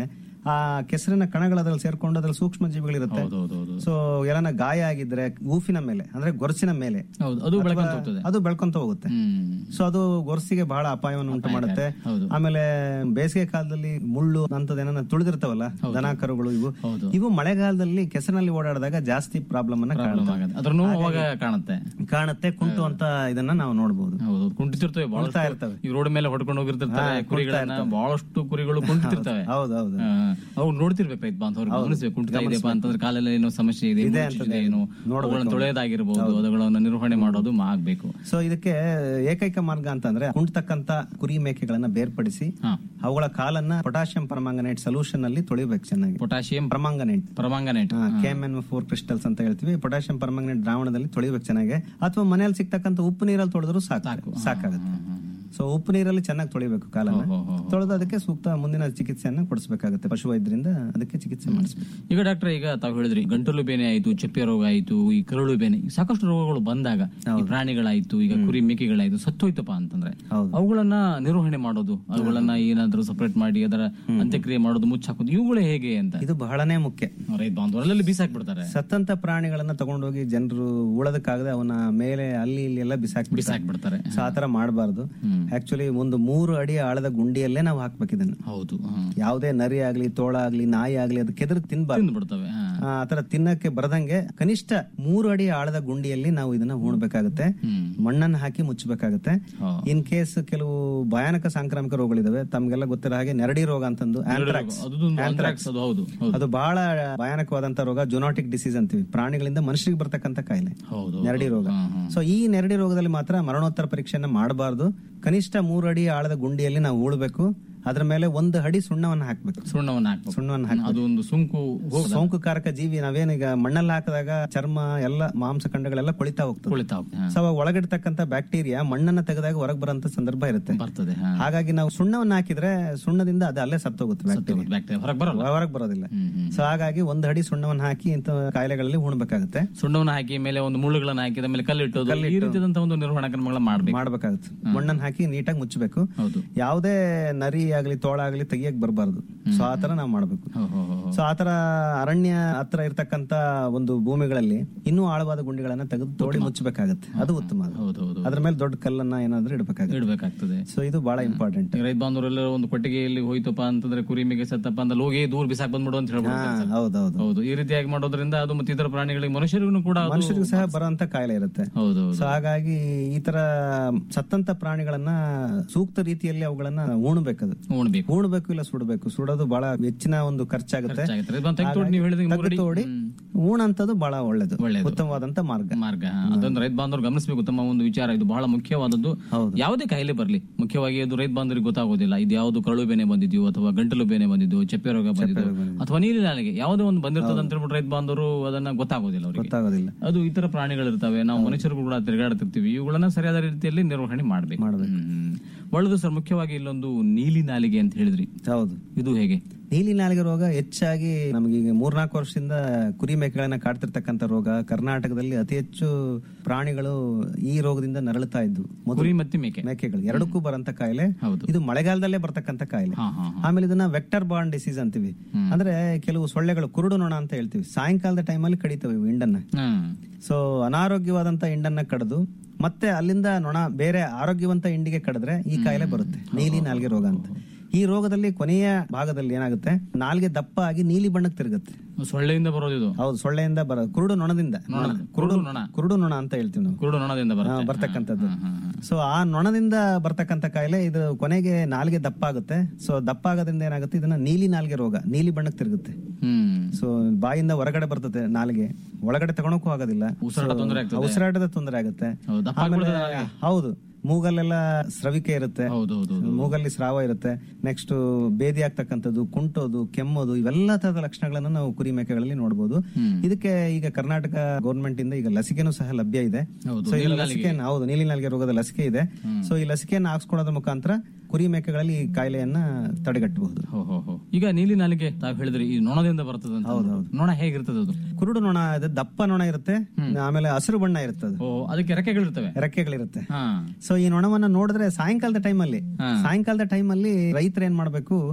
ಆ ಕೆಸರಿನ ಕಣಗಳು ಅದ್ರಲ್ಲಿ ಸೇರ್ಕೊಂಡು ಅದ್ರಲ್ಲಿ ಸೂಕ್ಷ್ಮ ಜೀವಿಗಳಿರುತ್ತೆ ಹೌದೌದು ಸೊ ಎಲ್ಲಾನ ಗಾಯ ಆಗಿದ್ರೆ ಊಫಿನ ಮೇಲೆ ಅಂದ್ರೆ ಗೊರಸಿನ ಮೇಲೆ ಹೌದು ಅದು ಬೆಳಕಂತ ಹೋಗ್ತದೆ ಅದು ಬೆಳ್ಕೊಂತ ಹೋಗುತ್ತೆ ಹ್ಮ್ ಸೊ ಅದು ಗೊರಸಿಗೆ ಬಹಳ ಅಪಾಯವನ್ನು ಉಂಟು ಮಾಡುತ್ತೆ ಹೌದು. ಆಮೇಲೆ ಬೇಸಿಗೆ ಕಾಲದಲ್ಲಿ ಮುಳ್ಳು ಅಂತದ್ ಏನಾನ ತುಳಿದಿರ್ತಾವಲ್ಲ ದನ ಕರುಗಳು ಇವು ಹೌದು. ಇವು ಮಳೆಗಾಲದಲ್ಲಿ ಕೆಸರಿನಲ್ಲಿ ಓಡಾಡಿದಾಗ ಜಾಸ್ತಿ ಪ್ರಾಬ್ಲಮ್ ಅನ್ನ ಪ್ರಾಬ್ಲಮ್ ಕಾಣುತ್ತೆ. ಆಗತ್ತೆ ಅದ್ರೂ ಅವಾಗ ಕಾಣುತ್ತೆ ಕಾಣುತ್ತೆ ಕುಂಟು ಅಂತ ಇದನ್ನ ನಾವು ನೋಡಬಹುದು ಹೌದು ಕುಂಟಿತಿರ್ತವೆ ಕುಂಟ್ತಾ ಬಹಳಷ್ಟು ಇರ್ತವೆ. ಈ ರೋಡ್ ಮೇಲೆ ಹೊಡ್ಕೊಂಡು ಹೋಗಿರ್ತಿರ್ತಾರೆ ಹಾ, ಕುರಿಗಳನ್ನ ಬಹಳಷ್ಟು ಕುರಿಗಳು ಕುಂಟಿತಿರ್ತವೆ ಹೌದೌದು ಅವ್ರು ನೋಡ್ತಿರ್ಬೇಕು ರೈತ ಬಾಂಧವರು ಗಮನಿಸ್ಬೇಕು ಕುಂಟಿತಾ ಇದೆಯಪ್ಪ ಅಂತಂದ್ರೆ ಕಾಲಲ್ಲಿ ಏನೋ ಸಮಸ್ಯೆ ಇದೆ ಮೂಳೆ ಚುಚ್ಚಿದೆ ಏನೋ ಅವುಗಳನ್ನ ತೊಳೆಯೋದಾಗಿರ್ಬೋದು ಅವುಗಳನ್ನ ನಿರ್ವಹಣೆ ಮಾಡೋದು ಮಾ- ಆಗ್ಬೇಕು ಸೊ ಇದಕ್ಕೆ ಏಕೈಕ ಮಾರ್ಗ ಅಂತಂದ್ರೆ ಕುಂಟತಕ್ಕಂತ ಕುರಿ ಮೇಕೆಗಳನ್ನ ಬೇರ್ಪಡಿಸಿ ಹಾ ಅವುಗಳ ಕಾಲನ್ನ ಪೊಟಾಷಿಯಂ ಪರಮಾಂಗನೇಟ್ ಸೊಲ್ಯೂಷನ್ ಅಲ್ಲಿ ತೊಳಿಬೇಕು ಚೆನ್ನಾಗಿ potassium permanganate permanganate KMN four crystals ಅಂತ ಹೇಳ್ತೀವಿ ಪೊಟಾಷಿಯಂ ಪರ್ಮಂಗನೇಟ್ ದ್ರಾವಣದಲ್ಲಿ ತೊಳಿಬೇಕು ಚೆನ್ನಾಗಿ ಅಥವಾ ಮನೆಯಲ್ಲಿ ಸಿಗ್ತಕ್ಕಂತ ಉಪ್ಪು ನೀರಲ್ಲಿ ತೊಳೆದ್ರು ಸಾಕು ಸಾಕಾಗುತ್ತೆ ಸೊ ಉಪ್ಪು ನೀರಲ್ಲಿ ಚೆನ್ನಾಗಿ ತೊಳಿಬೇಕು ಕಾಲನ್ನ ಹೋ, ಹೋ, ತೊಳೆದು ಅದಕ್ಕೆ ಸೂಕ್ತ ಮುಂದಿನ ಚಿಕಿತ್ಸೆಯನ್ನ ಕೊಡಿಸಬೇಕಾಗುತ್ತೆ ಪಶು ವೈದ್ಯರಿಂದ ಅದಕ್ಕೆ ಚಿಕಿತ್ಸೆ ಮಾಡಿಸ್ಬೇಕು ಈಗ ಡಾಕ್ಟರ್ ಈಗ ತಾವು ಹೇಳಿದ್ರಿ ಗಂಟಲು ಬೇನೆ ಆಯ್ತು ಚಪ್ಪೆ ರೋಗ ಆಯ್ತು ಈ ಕರಳು ಬೇನೆ ಈ ಸಾಕಷ್ಟು ರೋಗಗಳು ಬಂದಾಗ ಈ ಪ್ರಾಣಿಗಳಾಯ್ತು ಈಗ ಕುರಿ ಮೇಕೆಗಳಾಯ್ತು ಸತ್ತೋಯ್ತಪ್ಪ ಅಂತಂದ್ರೆ ಹೌದು. ಅವುಗಳನ್ನ ನಿರ್ವಹಣೆ ಮಾಡೋದು ಅವುಗಳನ್ನ ಏನಾದ್ರೂ ಸಪರೇಟ್ ಮಾಡಿ ಅದರ ಅಂತ್ಯಕ್ರಿಯೆ ಮಾಡೋದು ಮುಚ್ಚಾಕೋದು ಇವುಗಳೇ ಹೇಗೆ ಅಂತ ಇದು ಬಹಳನೇ ಮುಖ್ಯ ರೈತ ಬಾಂಧವರಲ್ಲಿ ಬೀಸಾಕ್ಬಿಡ್ತಾರೆ ಸತ್ತಂತ ಪ್ರಾಣಿಗಳನ್ನ ತಗೊಂಡೋಗಿ ಜನರು ಉಳದಕ್ಕಾಗದೆ ಅವನ ಮೇಲೆ ಅಲ್ಲಿ ಇಲ್ಲಿ ಎಲ್ಲ ಬಿಸಾಕ್ ಬಿಸಾಕ್ಬಿಡ್ತಾರೆ ಸೊ ಆತರ ಮಾಡಬಾರ್ದು ಆಕ್ಚುಲಿ ಒಂದು ಮೂರು ಅಡಿ ಆಳದ ಗುಂಡಿಯಲ್ಲೇ ನಾವು ಹಾಕ್ಬೇಕು ಇದನ್ನ ಹೌದು ಹ್ಮ್. ಯಾವುದೇ ನರಿ ಆಗ್ಲಿ ತೋಳ ಆಗ್ಲಿ ನಾಯಿ ಆಗ್ಲಿ ಅದು ಕೆದರ್ ತಿನ್ಬಾರ್ದು ತಿಂದ್ಬಿಡ್ತವೆ ಹಾ. ಆ ಆತರ ತಿನ್ನಕ್ಕೆ ಬರದಂಗೆ ಕನಿಷ್ಠ ಮೂರು ಅಡಿ ಆಳದ ಗುಂಡಿಯಲ್ಲಿ ನಾವು ಇದನ್ನ ಹೂಣ್ಬೇಕಾಗುತ್ತೆ ಹ್ಮ್. ಮಣ್ಣನ್ನು ಹಾಕಿ ಮುಚ್ಚಬೇಕಾಗುತ್ತೆ ಹಾ. ಇನ್ ಕೇಸ್ ಕೆಲವು ಭಯಾನಕ ಸಾಂಕ್ರಾಮಿಕ ರೋಗಗಳಿದಾವೆ ತಮ್ಗೆಲ್ಲ ಗೊತ್ತಿರೋ ಹಾಗೆ ನೆರಡಿ ರೋಗ ಅಂತಂದು ಆಂಥ್ರಾಕ್ಸ್ ಅದೊಂದು anthrax ಅದು ಹೌದು ಹೌದು ಅದು ಬಹಳ ಭಯಾನಕವಾದಂತ ರೋಗ ಜೊನಾಟಿಕ್ ಡಿಸೀಸ್ ಅಂತೀವಿ ಪ್ರಾಣಿಗಳಿಂದ ಮನುಷ್ಯರಿಗೆ ಬರ್ತಕ್ಕಂತ ಕಾಯಿಲೆ ಹೌದು ನೆರಡಿ ರೋಗ ಹಾ, ಹಾ. ಸೊ ಈ ನೆರಡಿ ರೋಗದಲ್ಲಿ ಮಾತ್ರ ಮರಣೋತ್ತರ ಪರೀಕ್ಷೆಯನ್ನ ಮಾಡಬಾರ್ದು ಕನಿಷ್ಠ ಮೂರು ಅಡಿ ಆಳದ ಗುಂಡಿಯಲ್ಲಿ ನಾವು ಉಳ್ಬೇಕು ಅದ್ರ ಮೇಲೆ ಒಂದು ಅಡಿ ಸುಣ್ಣವನ್ನ ಹಾಕ್ಬೇಕು ಸುಣ್ಣವನ್ನ ಹಾಕ್ಬೇಕು ಸುಣ್ಣವನ್ನ ಹಾಕಿ ಅದು ಒಂದು ಸುಂಕು ಹೋಗದ ಸೋಂಕುಕಾರಕ ಜೀವಿ ನಾವೇನೀಗ ಮಣ್ಣಲ್ಲಿ ಹಾಕಿದಾಗ ಚರ್ಮ ಎಲ್ಲ ಮಾಂಸಖಂಡಗಳೆಲ್ಲ ಕೊಳಿತಾ ಹೋಗ್ತದೆ ಕುಳಿತಾ ಹೋಗ್ತದೆ. ಹಾ. ಸೊ ಅವಾಗ ಒಳಗಿರ್ತಕ್ಕಂಥ ಬ್ಯಾಕ್ಟೀರಿಯಾ ಮಣ್ಣನ್ನ ತೆಗೆದಾಗ ಹೊರಗೆ ಬರೋಂತ ಸಂದರ್ಭ ಇರುತ್ತೆ ಬರ್ತದೆ ಹಾ. ಹಾಗಾಗಿ ನಾವು ಸುಣ್ಣವನ್ನ ಹಾಕಿದ್ರೆ ಸುಣ್ಣದಿಂದ ಅದು ಅಲ್ಲೇ ಸತ್ತೋಗುತ್ತೆ ಬ್ಯಾಕ್ಟೀರಿಯಾ ಬ್ಯಾಕ್ಟೀರಿಯಾ ಹೊರಗೆ ಬರಲ್ಲ ಹೊರಗೆ ಬರೋದಿಲ್ಲ ಹ್ಮ್, ಹ್ಮ್. ಸೊ ಹಾಗಾಗಿ ಒಂದು ಅಡಿ ಸುಣ್ಣವನ್ನ ಹಾಕಿ ಇಂಥ ಕಾಯಿಲೆಗಳಲ್ಲಿ ಉಣ್ಬೇಕಾಗುತ್ತೆ ಸುಣ್ಣವನ್ನ ಹಾಕಿ ಮೇಲೆ ಒಂದು ಮುಳ್ಳುಗಳನ್ನ ಹಾಕಿದ ಮೇಲೆ ಕಲ್ಲಿಟ್ಟೋದು ಈ ರೀತಿಯಾದಂತಹ ಒಂದು ನಿರ್ವಹಣಾ ಕ್ರಮಗಳನ್ನ ಮಾಡ್ಬೇಕು ಮಾಡ್ಬೇಕಾಗುತ್ತೆ ಮಣ್ಣನ್ನ ಹಾಕಿ ನೀಟಾಗಿ ಮುಚ್ಚಬೇಕು ಹೌದು ಯಾವುದೇ ನರಿ ಆಗ್ಲಿ ತೋಳ ಆಗ್ಲಿ ತೆಗಿಯಕ್ ಬರಬಾರ್ದು ಸೊ ಆತರ ನಾವು ಮಾಡ್ಬೇಕು ಹೋ, ಹೋ, ಹೋ, ಹೋ. ಸೊ ಆತರ ಅರಣ್ಯ ಹತ್ರ ಇರ್ತಕ್ಕಂತ ಒಂದು ಭೂಮಿಗಳಲ್ಲಿ ಇನ್ನೂ ಆಳವಾದ ಗುಂಡಿಗಳನ್ನ ತೆಗೆದು ತೋಡಿ ಮುಚ್ಚಬೇಕಾಗತ್ತೆ ಅದು ಉತ್ತಮ ಅದು. ಹೌದು ಹೌದು ಅದ್ರ ಮೇಲೆ ದೊಡ್ಡ ಕಲ್ಲನ್ನ ಏನಾದ್ರೂ ಇಡಬೇಕಾಗುತ್ತೆ ಇಡ್ಬೇಕಾಗ್ತದೆ ಸೊ ಇದು ಬಹಳ ಇಂಪಾರ್ಟೆಂಟ್ ಈಗ ರೈತ ಬಾಂಧವರೆಲ್ಲ ಒಂದು ಕೊಟ್ಟಿಗೆಯಲ್ಲಿ ಹೋಯ್ತಪ್ಪ ಅಂತಂದ್ರೆ ಕುರಿ ಮೇಗೆ ಸತ್ತಪ್ಪ ಅಂತ ಹೋಗಿ ದೂರ ಬಿಸಾಕ್ ಬಂದ್ಬಿಡು ಅಂತ ಹೇಳ್ಬಿಡ್ತಾರೆ ಸರ್. ಹೌದೌದು ಹೌದು ಈ ರೀತಿಯಾಗಿ ಮಾಡೋದ್ರಿಂದ ಅದು ಮತ್ತೆ ಇತರ ಪ್ರಾಣಿಗಳಿಗೆ ಮನುಷ್ಯರಿಗೂ ಕೂಡ ಅದು- ಮನುಷ್ಯರಿಗೂ ಸಹ ಬರೋಂತ ಕಾಯಿಲೆ ಇರುತ್ತೆ ಹೌದು ಹೌದು ಸೊ ಹಾಗಾಗಿ ಈ ತರ ಸತ್ತಂತ ಪ್ರಾಣಿಗಳನ್ನ ಸೂಕ್ತ ರೀತಿಯಲ್ಲಿ ಅವುಗಳನ್ನ ಉಣ್ಬೇಕದು ಉಣ್ಬೇಕು ಉಣ್ಬೇಕು ಇಲ್ಲ ಸುಡಬೇಕು ಸುಡೋದು ಬಹಳ ಹೆಚ್ಚಿನ ಒಂದು ಖರ್ಚಾಗುತ್ತೆ ಖರ್ಚಾಗುತ್ತೆ. ರೈತ ಬಾಂಧವ ತೆಗ್ದು ನೀವು ಹೇಳಿದ ಮೂರು ಅಡಿ- ತೋಡಿ ಉಣಂತದ್ದು ಬಹಳ ಒಳ್ಳೇದು ಒಳ್ಳೇದು. ಉತ್ತಮವಾದಂತ ಮಾರ್ಗ ಮಾರ್ಗ ಅದೊಂದು ರೈತ ಬಾಂಧವರು ಗಮನಿಸಬೇಕು ತಮ್ಮ ಒಂದು ವಿಚಾರ ಇದು ಬಹಳ ಮುಖ್ಯವಾದದ್ದು ಹೌದು. ಯಾವುದೇ ಕಾಯಿಲೆ ಬರಲಿ ಮುಖ್ಯವಾಗಿ ಅದು ರೈತ ಬಾಂಧವರಿಗೆ ಗೊತ್ತಾಗೋದಿಲ್ಲ ಇದು ಯಾವುದು ಕರಳು ಬೇನೆ ಬಂದಿದ್ಯೋ ಅಥವಾ ಗಂಟಲು ಬೇನೆ ಬಂದಿದ್ಯೋ ಚಪ್ಪೆ ರೋಗ ಬಂದಿದ್ಯೋ ಅಥವಾ ನೀಲಿ ನಾಲಿಗೆ ಯಾವುದೇ ಒಂದು ಬಂದಿರ್ತದೆ ಅಂತ ಹೇಳ್ಬಿಟ್ಟು ರೈತ ಬಾಂಧವರು ಅದನ್ನ ಗೊತ್ತಾಗೋದಿಲ್ಲ ಅವರಿಗೆ ಗೊತ್ತಾಗೋದಿಲ್ಲ ಅದು ಇತರ ಪ್ರಾಣಿಗಳಿರ್ತವೆ ನಾವು ಮನುಷ್ಯರು ಕೂಡ ತಿರುಗಾಡ್ತಿರ್ತೀವಿ ಇವುಗಳನ್ನ ಸರಿಯಾದ ರೀತಿಯಲ್ಲಿ ನಿರ್ವಹಣೆ ಮಾಡ್ಬೇಕು ಹ್ಮ್. ಒಳ್ಳೆದು ಸರ್ ಮುಖ್ಯವಾಗಿ ಇಲ್ಲೊಂದು ನೀಲಿ ನಾಲಿಗೆ ಅಂತ ಹೇಳಿದ್ರಿ ಹೌದು ಇದು ಹೇಗೆ ನೀಲಿ ನಾಲಿಗೆ ರೋಗ ಹೆಚ್ಚಾಗಿ ನಮಗೀಗ ಮೂರ್ನಾಲ್ಕು ವರ್ಷದಿಂದ ಕುರಿ ಮೇಕೆಗಳನ್ನ ಕಾಡ್ತಿರ್ತಕ್ಕಂಥ ರೋಗ ಕರ್ನಾಟಕದಲ್ಲಿ ಅತಿ ಹೆಚ್ಚು ಪ್ರಾಣಿಗಳು ಈ ರೋಗದಿಂದ ನರಳುತ್ತಾ ಇದ್ವು ಮೊದಲು ಕುರಿ ಮತ್ತೆ ಮೇಕೆ ಮೇಕೆಗಳು ಎರಡಕ್ಕೂ ಬರಂತ ಕಾಯಿಲೆ ಹೌದು. ಇದು ಮಳೆಗಾಲದಲ್ಲೇ ಬರ್ತಕ್ಕಂಥ ಕಾಯಿಲೆ ಹಾ ಹಾ ಹಾ. ಆಮೇಲೆ ಇದನ್ನ ವೆಕ್ಟರ್ ಬಾರ್ನ್ ಡಿಸೀಸ್ ಅಂತೀವಿ ಅಂದ್ರೆ ಕೆಲವು ಸೊಳ್ಳೆಗಳು ಕುರುಡು ನೊಣ ಅಂತ ಹೇಳ್ತೀವಿ ಸಾಯಂಕಾಲದ ಟೈಮಲ್ಲಿ ಕಡಿತವೆ ಇವು ಹಿಂಡನ್ನ ಹ್ಮ್ ಸೊ ಅನಾರೋಗ್ಯವಾದಂತ ಹಿಂಡನ್ನ ಕಡಿದು ಮತ್ತೆ ಅಲ್ಲಿಂದ ನೊಣ ಬೇರೆ ಆರೋಗ್ಯವಂತ ಹಿಂಡಿಗೆ ಕಡಿದ್ರೆ ಈ ಕಾಯಿಲೆ ಬರುತ್ತೆ ನೀಲಿ ನಾಲ್ಗೆ ರೋಗ ಅಂತ ಈ ರೋಗದಲ್ಲಿ ಕೊನೆಯ ಭಾಗದಲ್ಲಿ ಏನಾಗುತ್ತೆ ನಾಲ್ಗೆ ದಪ್ಪ ಆಗಿ ನೀಲಿ ಬಣ್ಣಕ್ಕೆ ತಿರುಗುತ್ತೆ ಸೊಳ್ಳೆಯಿಂದ ಬರೋದಿದು ಹೌದು ಸೊಳ್ಳೆಯಿಂದ ಬರ ಕುರುಡು ನೊಣದಿಂದ ನೊಣ ಕುರುಡು ನೊಣ ಕುರುಡು ನೊಣ ಅಂತ ಹೇಳ್ತೀವಿ ನಾವು ಕುರುಡು ನೊಣದಿಂದ ಆ, ಬರುತ್ತೆ ಬರ್ತಕ್ಕಂಥದ್ದು ಸೊ ಆ ನೊಣದಿಂದ ಬರ್ತಕ್ಕಂಥ ಕಾಯಿಲೆ ಇದು ಕೊನೆಗೆ ನಾಲ್ಗೆ ದಪ್ಪ ಆಗುತ್ತೆ ಸೊ ದಪ್ಪ ಆಗೋದ್ರಿಂದ ಏನಾಗುತ್ತೆ ಇದನ್ನ ನೀಲಿ ನಾಲ್ಗೆ ರೋಗ ನೀಲಿ ಬಣ್ಣಕ್ಕೆ ತಿರುಗುತ್ತೆ ಹ್ಮ್ ಸೊ ಬಾಯಿಂದ ಹೊರಗಡೆ ಬರ್ತದೆ ನಾಲಿಗೆ ಒಳಗಡೆ ತಗೊಳಕ್ಕೂ ಆಗೋದಿಲ್ಲ ಉಸಿರಾಟ So, ತೊಂದ್ರೆ ಆಗ್ತದೆ. ಉಸಿರಾಟದ ತೊಂದರೆ ಆಗುತ್ತೆ ಹೌದು, ದಪ್ಪ ಆಮೇಲೆ ಆಗ್ಬಿಡ್ತದೆ ನಾಲಿಗೆ. ಹೌದು ಮೂಗಲ್ಲೆಲ್ಲ ಸ್ರವಿಕೆ ಇರುತ್ತೆ ಹೌದು ಹೌದು ಹೌದು. ಮೂಗಲ್ಲಿ ಸ್ರಾವ ಇರುತ್ತೆ ನೆಕ್ಸ್ಟ್ ಬೇದಿ ಆಗ್ತಕ್ಕಂಥದ್ದು ಕುಂಟೋದು ಕೆಮ್ಮೋದು ಇವೆಲ್ಲ ತರದ ಲಕ್ಷಣಗಳನ್ನ ನಾವು ಕುರಿ ಮೇಕೆಗಳಲ್ಲಿ ನೋಡಬಹುದು ಇದಕ್ಕೆ ಈಗ ಕರ್ನಾಟಕ ಗೌರ್ಮೆಂಟ್ ಇಂದ ಈಗ ಲಸಿಕೆನೂ ಸಹ ಲಭ್ಯ ಇದೆ ಹೌದು, ಸೊ ಈ ನೀಲಿ ಲಸಿಕೆ ಹೌದು ನೀಲಿ ನಾಲಿಗೆ ರೋಗದ ಲಸಿಕೆ ಇದೆ ಸೊ ಈ ಲಸಿಕೆಯನ್ನು ಹಾಕ್ಸ್ಕೊಳ್ಳೋದ್ರ ಮುಖಾಂತರ ಕುರಿ ಮೇಕೆಗಳಲ್ಲಿ ಈ ಕಾಯಿಲೆಯನ್ನ ತಡೆಗಟ್ಟಬಹುದು ಹೋ, ಹೋ, ಹೋ. ಈಗ ನೀಲಿ ನಾಲಿಗೆ ತಾವ್ ಹೇಳಿದ್ರಿ ಈ ನೊಣದಿಂದ ಬರ್ತದೆ ಅಂತ ನೊಣ ಹೇಗಿರ್ತದೆ ಅದು ಕುರುಡು ನೊಣ ಇದೆ ದಪ್ಪ ನೊಣ ಇರುತ್ತೆ ಆಮೇಲೆ ಹಸಿರು ಬಣ್ಣ ಇರುತ್ತೆ ಅದು ಓ ಅದಕ್ಕೆ ರೆಕ್ಕೆಗಳಿರ್ತವೆ ರೆಕ್ಕೆಗಳಿರುತ್ತೆ ಹಾ ಸೊ ಈ ನೊಣವನ್ನ ನೋಡಿದ್ರೆ ಸಾಯಂಕಾಲದ ಟೈಮಲ್ಲಿ ಸಾಯಂಕಾಲದ ಟೈಮಲ್ಲಿ ರೈತರು ಏನ್ ಮಾಡ್ಬೇಕು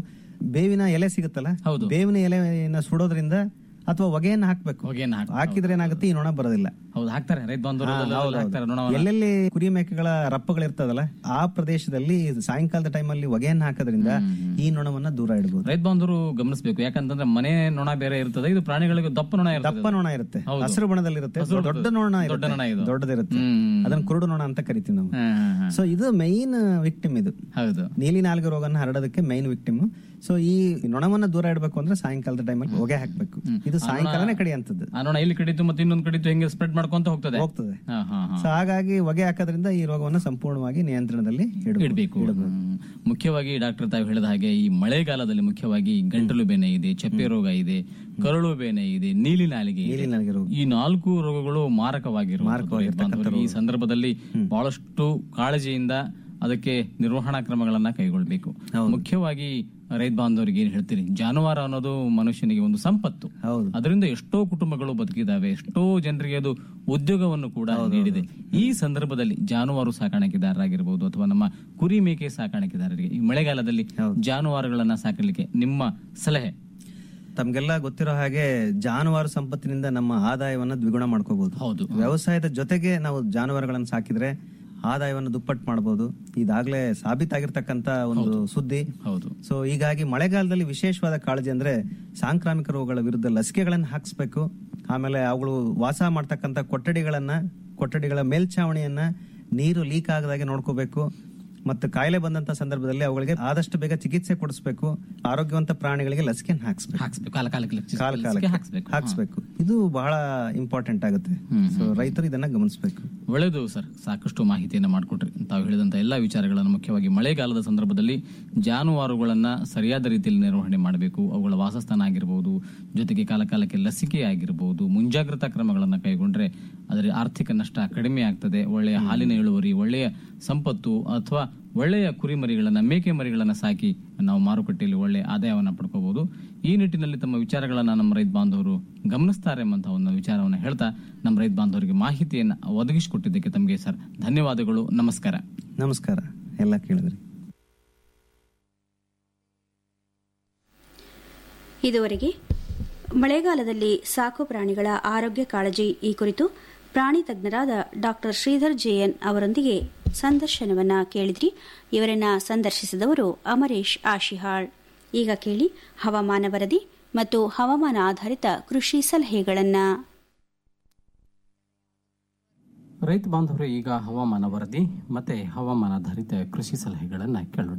ಬೇವಿನ ಎಲೆ ಸಿಗುತ್ತಲ್ಲ ಹೌದು. ಬೇವಿನ ಎಲೆನ ಸುಡೋದ್ರಿಂದ ಅಥವಾ ಹೊಗೆಯನ್ನ ಹಾಕ್ಬೇಕು ಹೊಗೆಯನ್ನ ಹಾಕ್- ಹಾಕಿದ್ರೆ ಏನಾಗುತ್ತೆ ಈ ನೊಣ ಬರೋದಿಲ್ಲ ಹೌದು ಹಾಕ್ತಾರೆ ರೈತ ಬಾಂಧವರು ಹಾ, ಅದೆಲ್ಲ ಹೌದು, ಹಾಕ್ತಾರೆ ಹೌದು. ನೋಡೋಣ ಎಲ್ಲೆಲ್ಲಿ ಕುರಿ ಮೇಕೆಗಳ ರಪ್ಪಗಳಿರ್ತದಲ್ಲ ಆ ಪ್ರದೇಶದಲ್ಲಿ ಸಾಯಂಕಾಲದ ಟೈಮಲ್ಲಿ ಹೊಗೆಯನ್ನ ಹಾಕೋದ್ರಿಂದ ಈ ನೊಣವನ್ನ ದೂರ ಇಡಬಹುದು ರೈತ ಬಾಂಧವರು ಗಮನಿಸಬೇಕು ಯಾಕಂತಂದ್ರೆ ಮನೆ ನೊಣ ಬೇರೆ ಇರ್ತದೆ ಇದು ಪ್ರಾಣಿಗಳಿಗೆ ದಪ್ಪ ನೊಣ ಇರ್ತದೆ ದಪ್ಪ ನೊಣ ಇರುತ್ತೆ ಹೌದು. ಹಸಿರು ಬಣ್ಣದಲ್ಲಿರುತ್ತೆ ಹಸಿರು ದೊಡ್ಡ ನೊಣ ದೊಡ್ಡ ಇರುತ್ತೆ. ನೊಣ ಇದು. ದೊಡ್ಡದಿರುತ್ತೆ ಹ್ಮ್. ಅದನ್ನ ಕುರುಡು ನೊಣ ಅಂತ ಕರಿತೀವಿ ನಾವು ಹಾ, ಹಾ, ಹಾ. ಸೊ ಇದು ಮೈನ್ ವಿಕ್ಟಿಮ್ ಇದು ಹೌದು ನೀಲಿ ನಾಲ್ಗೆ ರೋಗನ ಹರಡೋದಕ್ಕೆ ಮೈನ್ ವಿಕ್ಟಿಮ್ ಸೊ ಈ ನೊಣವನ್ನ ದೂರ ಇಡಬೇಕು ಅಂದ್ರೆ ಸಾಯಂಕಾಲದ ಟೈಮಲ್ಲಿ ಹೊಗೆ ಹಾಕ್ಬೇಕು ಇದು ಸಾಯಂಕಾಲನೇ ಕಡಿಯಂತದ್ದು ಆ ನೊಣ ಇಲ್ಲಿ ಕಡಿತು ಮತ್ತೆ ಇನ್ನೊಂದು ಕಡಿತು ಹೆಂಗೆ ಸ್ಪ್ರೆಡ್ ಮಾಡ್ಕೊಂತ ಹೋಗ್ತದೆ ಹೋಗ್ತದೆ ಹಾ, ಹಾ, ಹಾ. ಸೊ ಹಾಗಾಗಿ ಹೊಗೆ ಹಾಕೋದ್ರಿಂದ ಈ ರೋಗವನ್ನ ಸಂಪೂರ್ಣವಾಗಿ ನಿಯಂತ್ರಣದಲ್ಲಿ ಇಡಬಹುದು. ಇಡಬೇಕು ಮುಖ್ಯವಾಗಿ ಡಾಕ್ಟರ್ ತಾವು ಹೇಳಿದ ಹಾಗೆ ಈ ಮಳೆಗಾಲದಲ್ಲಿ ಮುಖ್ಯವಾಗಿ ಗಂಟಲು ಬೇನೆ ಇದೆ ಚಪ್ಪೆ ರೋಗ ಇದೆ ಕರಳು ಬೇನೆ ಇದೆ ನೀಲಿ ನಾಲಿಗೆ ಇದೆ ನೀಲಿ ನಾಲಿಗೆ ರೋಗ ಈ ನಾಲ್ಕು ರೋಗಗಳು ಮಾರಕವಾಗಿರುವ ಈ ಸಂದರ್ಭದಲ್ಲಿ ಬಹಳಷ್ಟು ಕಾಳಜಿಯಿಂದ ಅದಕ್ಕೆ ನಿರ್ವಹಣಾ ಕ್ರಮಗಳನ್ನ ಕೈಗೊಳ್ಳಬೇಕು ಮುಖ್ಯವಾಗಿ ರೈತ ಬಾಂಧವರಿಗೆ ಏನ್ ಹೇಳ್ತೀರಿ ಜಾನುವಾರು ಅನ್ನೋದು ಮನುಷ್ಯನಿಗೆ ಒಂದು ಸಂಪತ್ತು ಹೌದು ಅದರಿಂದ ಎಷ್ಟೋ ಕುಟುಂಬಗಳು ಬದುಕಿದಾವೆ ಎಷ್ಟೋ ಜನರಿಗೆ ಅದು ಉದ್ಯೋಗವನ್ನು ಕೂಡ ನೀಡಿದೆ ಈ ಸಂದರ್ಭದಲ್ಲಿ ಜಾನುವಾರು ಸಾಕಾಣಿಕೆದಾರರಾಗಿರ್ಬೋದು ಅಥವಾ ನಮ್ಮ ಕುರಿ ಮೇಕೆ ಸಾಕಾಣಿಕೆದಾರರಿಗೆ ಈ ಮಳೆಗಾಲದಲ್ಲಿ ಜಾನುವಾರುಗಳನ್ನ ಸಾಕಲಿಕ್ಕೆ ನಿಮ್ಮ ಸಲಹೆ ತಮ್ಗೆಲ್ಲ ಗೊತ್ತಿರೋ ಹಾಗೆ ಜಾನುವಾರು ಸಂಪತ್ತಿನಿಂದ ನಮ್ಮ ಆದಾಯವನ್ನ ದ್ವಿಗುಣ ಮಾಡ್ಕೋಬಹುದು ಹೌದು ವ್ಯವಸಾಯದ ಜೊತೆಗೆ ನಾವು ಜಾನುವಾರುಗಳನ್ನು ಸಾಕಿದ್ರೆ ಆದಾಯವನ್ನು ದುಪ್ಪಟ್ಟು ಮಾಡಬಹುದು ಇದಾಗ್ಲೇ ಸಾಬೀತಾಗಿರ್ತಕ್ಕಂತ ಒಂದು ಸುದ್ದಿ ಹೌದು ಸೊ ಹೀಗಾಗಿ ಮಳೆಗಾಲದಲ್ಲಿ ವಿಶೇಷವಾದ ಕಾಳಜಿ ಅಂದ್ರೆ ಸಾಂಕ್ರಾಮಿಕ ರೋಗಗಳ ವಿರುದ್ಧ ಲಸಿಕೆಗಳನ್ನು ಹಾಕಿಸ್ಬೇಕು ಆಮೇಲೆ ಅವುಗಳು ವಾಸ ಮಾಡ್ತಕ್ಕಂಥ ಕೊಠಡಿಗಳನ್ನ ಕೊಠಡಿಗಳ ಮೇಲ್ಛಾವಣಿಯನ್ನ ನೀರು ಲೀಕ್ ಆಗದಾಗೆ ನೋಡ್ಕೋಬೇಕು ಮತ್ತು ಕಾಯಿಲೆ ಬಂದಂತ ಸಂದರ್ಭದಲ್ಲಿ ಅವುಗಳಿಗೆ ಆದಷ್ಟು ಬೇಗ ಚಿಕಿತ್ಸೆ ಕೊಡಿಸ್ಬೇಕು ಆರೋಗ್ಯವಂತ ಪ್ರಾಣಿಗಳಿಗೆ ಲಸಿಕೆಯನ್ನು ಹಾಕ್ಸ್ಬೇಕು ಹಾಕ್ಸ್ಬೇಕು ಕಾಲ ಕಾಲಕ್ಕೆ ಲಕ್ಷ- ಕಾಲ ಲಸಿಕೆ ಕಾಲಕ್ಕೆ ಹಾಕ್ಸ್ಬೇಕು ಹಾಕ್ಸ್ಬೇಕು ಇದು ಬಹಳ ಇಂಪಾರ್ಟೆಂಟ್ ಆಗುತ್ತೆ ಸೊ ರೈತರು ಇದನ್ನ ಗಮನಿಸಬೇಕು ಒಳ್ಳೆಯದು ಸರ್ ಸಾಕಷ್ಟು ಮಾಹಿತಿಯನ್ನು ಮಾಡಿಕೊಟ್ರಿ ತಾವು ಹೇಳಿದಂತ ಎಲ್ಲಾ ವಿಚಾರಗಳನ್ನು ಮುಖ್ಯವಾಗಿ ಮಳೆಗಾಲದ ಸಂದರ್ಭದಲ್ಲಿ ಜಾನುವಾರುಗಳನ್ನ ಸರಿಯಾದ ರೀತಿಯಲ್ಲಿ ನಿರ್ವಹಣೆ ಮಾಡಬೇಕು ಅವುಗಳ ವಾಸಸ್ಥಾನ ಆಗಿರಬಹುದು ಜೊತೆಗೆ ಕಾಲ ಕಾಲಕ್ಕೆ ಲಸಿಕೆ ಆಗಿರಬಹುದು ಮುಂಜಾಗ್ರತಾ ಕ್ರಮಗಳನ್ನು ಕೈಗೊಂಡ್ರೆ ಅದರ ಆರ್ಥಿಕ ನಷ್ಟ ಕಡಿಮೆ ಆಗ್ತದೆ ಒಳ್ಳೆಯ ಹಾಲಿನ ಇಳುವರಿ ಒಳ್ಳೆಯ ಸಂಪತ್ತು ಅಥವಾ ಒಳ್ಳೆಯ ಕುರಿ ಮರಿಗಳನ್ನ ಮೇಕೆ ಮರಿಗಳನ್ನ ಸಾಕಿ ನಾವು ಮಾರುಕಟ್ಟೆಯಲ್ಲಿ ಒಳ್ಳೆಯ ಆದಾಯವನ್ನು ಪಡ್ಕೋಬಹುದು ಈ ನಿಟ್ಟಿನಲ್ಲಿ ತಮ್ಮ ವಿಚಾರಗಳನ್ನ ನಮ್ಮ ರೈತ ಬಾಂಧವರು ಗಮನಿಸ್ತಾರೆ ಎಂಬಂತ ಒಂದು ವಿಚಾರವನ್ನು ಹೇಳ್ತಾ ನಮ್ಮ ರೈತ ಬಾಂಧವರಿಗೆ ಮಾಹಿತಿಯನ್ನು ಒದಗಿಸಿಕೊಟ್ಟಿದ್ದಕ್ಕೆ ತಮಗೆ ಸರ್ ಧನ್ಯವಾದಗಳು ನಮಸ್ಕಾರ ನಮಸ್ಕಾರ ಎಲ್ಲ ಕೇಳಿದ್ರಿ ಇದುವರೆಗೆ ಮಳೆಗಾಲದಲ್ಲಿ ಸಾಕು ಪ್ರಾಣಿಗಳ ಆರೋಗ್ಯ ಕಾಳಜಿ ಈ ಕುರಿತು ಪ್ರಾಣಿ ತಜ್ಞರಾದ ಡಾಕ್ಟರ್ ಶ್ರೀಧರ್ ಜೆಎನ್ ಅವರೊಂದಿಗೆ ಸಂದರ್ಶನವನ್ನ ಕೇಳಿದ್ರಿ ಇವರನ್ನ ಸಂದರ್ಶಿಸಿದವರು ಅಮರೇಶ್ ಆಶಿಹಾಳ್ ಈಗ ಕೇಳಿ ಹವಾಮಾನ ವರದಿ ಮತ್ತು ಹವಾಮಾನ ಆಧಾರಿತ ಕೃಷಿ ಸಲಹೆಗಳನ್ನ ರೈತ ಬಾಂಧವರು ಈಗ ಹವಾಮಾನ ವರದಿ ಮತ್ತೆ ಹವಾಮಾನಾಧಾರಿತ ಕೃಷಿ ಸಲಹೆಗಳನ್ನು ಕೇಳೋಣ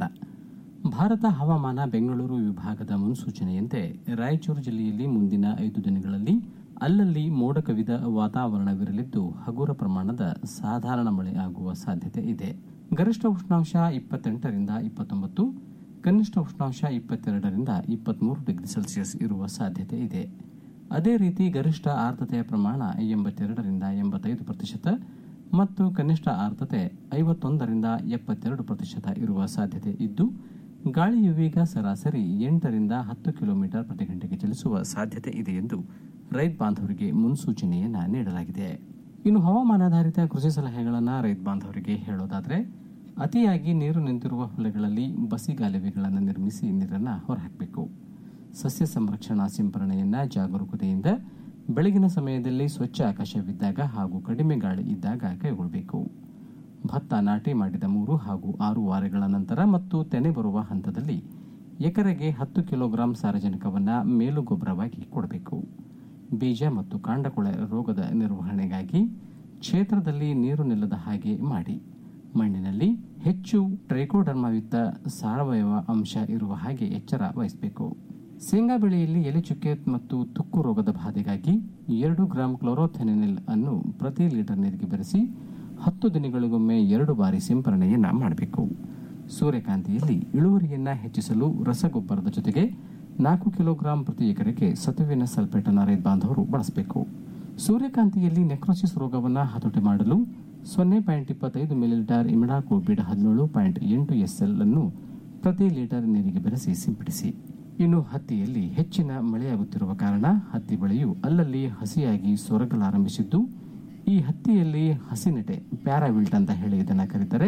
ಭಾರತ ಹವಾಮಾನ ಬೆಂಗಳೂರು ವಿಭಾಗದ ಮುನ್ಸೂಚನೆಯಂತೆ ರಾಯಚೂರು ಜಿಲ್ಲೆಯಲ್ಲಿ ಮುಂದಿನ ಐದು ದಿನಗಳಲ್ಲಿ ಅಲ್ಲಲ್ಲಿ ಮೋಡ ಕವಿದ ವಾತಾವರಣವಿರಲಿದ್ದು ಹಗುರ ಪ್ರಮಾಣದ ಸಾಧಾರಣ ಮಳೆ ಆಗುವ ಸಾಧ್ಯತೆ ಇದೆ ಗರಿಷ್ಠ ಉಷ್ಣಾಂಶ ಇಪ್ಪತ್ತೆಂಟರಿಂದ ಇಪ್ಪತ್ತೊಂಬತ್ತು ಕನಿಷ್ಠ ಉಷ್ಣಾಂಶ ಇಪ್ಪತ್ತೆರಡರಿಂದ ಇಪ್ಪತ್ಮೂರು ಡಿಗ್ರಿ ಸೆಲ್ಸಿಯಸ್ ಇರುವ ಸಾಧ್ಯತೆ ಇದೆ ಅದೇ ರೀತಿ ಗರಿಷ್ಠ ಆರ್ದ್ರತೆಯ ಪ್ರಮಾಣ ಎಂಬತ್ತೆರಡರಿಂದ ಎಂಬತ್ತೈದು ಪ್ರತಿಶತ ಮತ್ತು ಕನಿಷ್ಠ ಆರ್ದ್ರತೆ ಐವತ್ತೊಂದರಿಂದ ಎಪ್ಪತ್ತೆರಡು ಪ್ರತಿಶತ ಇರುವ ಸಾಧ್ಯತೆ ಇದ್ದು ಗಾಳಿಯು ವೇಗ ಸರಾಸರಿ ಎಂಟರಿಂದ ಹತ್ತು ಕಿಲೋಮೀಟರ್ ಪ್ರತಿ ಗಂಟೆಗೆ ಚಲಿಸುವ ಸಾಧ್ಯತೆ ಇದೆ ಎಂದು ರೈತ ಬಾಂಧವರಿಗೆ ಮುನ್ಸೂಚನೆಯನ್ನ ನೀಡಲಾಗಿದೆ ಇನ್ನು ಹವಾಮಾನಾಧಾರಿತ ಕೃಷಿ ಸಲಹೆಗಳನ್ನು ರೈತ ಬಾಂಧವರಿಗೆ ಹೇಳೋದಾದ್ರೆ ಅತಿಯಾಗಿ ನೀರು ನಿಂತಿರುವ ಹೊಲೆಗಳಲ್ಲಿ ಬಸಿಗಾಲುವೆಗಳನ್ನು ನಿರ್ಮಿಸಿ ನೀರನ್ನು ಹೊರಹಾಕಬೇಕು ಸಸ್ಯ ಸಂರಕ್ಷಣಾ ಸಿಂಪರಣೆಯನ್ನ ಜಾಗರೂಕತೆಯಿಂದ ಬೆಳಗಿನ ಸಮಯದಲ್ಲಿ ಸ್ವಚ್ಛ ಆಕಾಶವಿದ್ದಾಗ ಹಾಗೂ ಕಡಿಮೆ ಗಾಳಿ ಇದ್ದಾಗ ಕೈಗೊಳ್ಳಬೇಕು ಭತ್ತ ನಾಟಿ ಮಾಡಿದ ಮೂರು ಹಾಗೂ ಆರು ವಾರಗಳ ನಂತರ ಮತ್ತು ತೆನೆ ಬರುವ ಹಂತದಲ್ಲಿ ಎಕರೆಗೆ ಹತ್ತು ಕಿಲೋಗ್ರಾಂ ಸಾರಜನಕವನ್ನ ಮೇಲು ಗೊಬ್ಬರವಾಗಿ ಕೊಡಬೇಕು ಬೀಜ ಮತ್ತು ಕಾಂಡಕೊಳೆ ರೋಗದ ನಿರ್ವಹಣೆಗಾಗಿ ಕ್ಷೇತ್ರದಲ್ಲಿ ನೀರು ನಿಲ್ಲದ ಹಾಗೆ ಮಾಡಿ ಮಣ್ಣಿನಲ್ಲಿ ಹೆಚ್ಚು ಟ್ರೈಕೋಡರ್ಮಯುಕ್ತ ಸಾವಯವ ಅಂಶ ಇರುವ ಹಾಗೆ ಎಚ್ಚರ ವಹಿಸಬೇಕು ಶೇಂಗಾ ಬೆಳೆಯಲ್ಲಿ ಎಲೆ ಚುಕ್ಕೆ ಮತ್ತು ತುಕ್ಕು ರೋಗದ ಬಾಧೆಗಾಗಿ ಎರಡು ಗ್ರಾಂ ಕ್ಲೋರೋಥೆನಿನಿಲ್ ಅನ್ನು ಪ್ರತಿ ಲೀಟರ್ ನೀರಿಗೆ ಬೆರೆಸಿ ಹತ್ತು ದಿನಗಳಿಗೊಮ್ಮೆ ಎರಡು ಬಾರಿ ಸಿಂಪರಣೆಯನ್ನ ಮಾಡಬೇಕು ಸೂರ್ಯಕಾಂತಿಯಲ್ಲಿ ಇಳುವರಿಯನ್ನ ಹೆಚ್ಚಿಸಲು ರಸಗೊಬ್ಬರದ ಜೊತೆಗೆ ನಾಲ್ಕು ಕಿಲೋಗ್ರಾಂ ಪ್ರತಿ ಎಕರೆಗೆ ಸತುವಿನ ಸಲ್ಫೇಟ್ ಅನ್ನು ರೈತ ಬಾಂಧವರು ಬಳಸಬೇಕು ಸೂರ್ಯಕಾಂತಿಯಲ್ಲಿ ನೆಕ್ರೋಸಿಸ್ ರೋಗವನ್ನು ಹತೋಟಿ ಮಾಡಲು ಸೊನ್ನೆ ಪಾಯಿಂಟ್ ಇಪ್ಪತ್ತೈದು ಮಿಲಿಲೀಟರ್ ಇಮಿಡಾಕ್ಲೋಪಿಡ್ ಹದಿನೇಳು ಪಾಯಿಂಟ್ ಎಂಟು ಎಸ್ಎಲ್ ಅನ್ನು ಪ್ರತಿ ಲೀಟರ್ ನೀರಿಗೆ ಬೆರೆಸಿ ಸಿಂಪಡಿಸಿ ಇನ್ನು ಹತ್ತಿಯಲ್ಲಿ ಹೆಚ್ಚಿನ ಮಳೆಯಾಗುತ್ತಿರುವ ಕಾರಣ ಹತ್ತಿ ಬೆಳೆಯು ಅಲ್ಲಲ್ಲಿ ಹಸಿಯಾಗಿ ಸೊರಗಲಾರಂಭಿಸಿದ್ದು ಈ ಹತ್ತಿಯಲ್ಲಿ ಹಸಿನೆಟೆ ಪ್ಯಾರಾವಿಲ್ಟ್ ಅಂತ ಹೇಳಿ ಇದನ್ನು ಕರೀತಾರೆ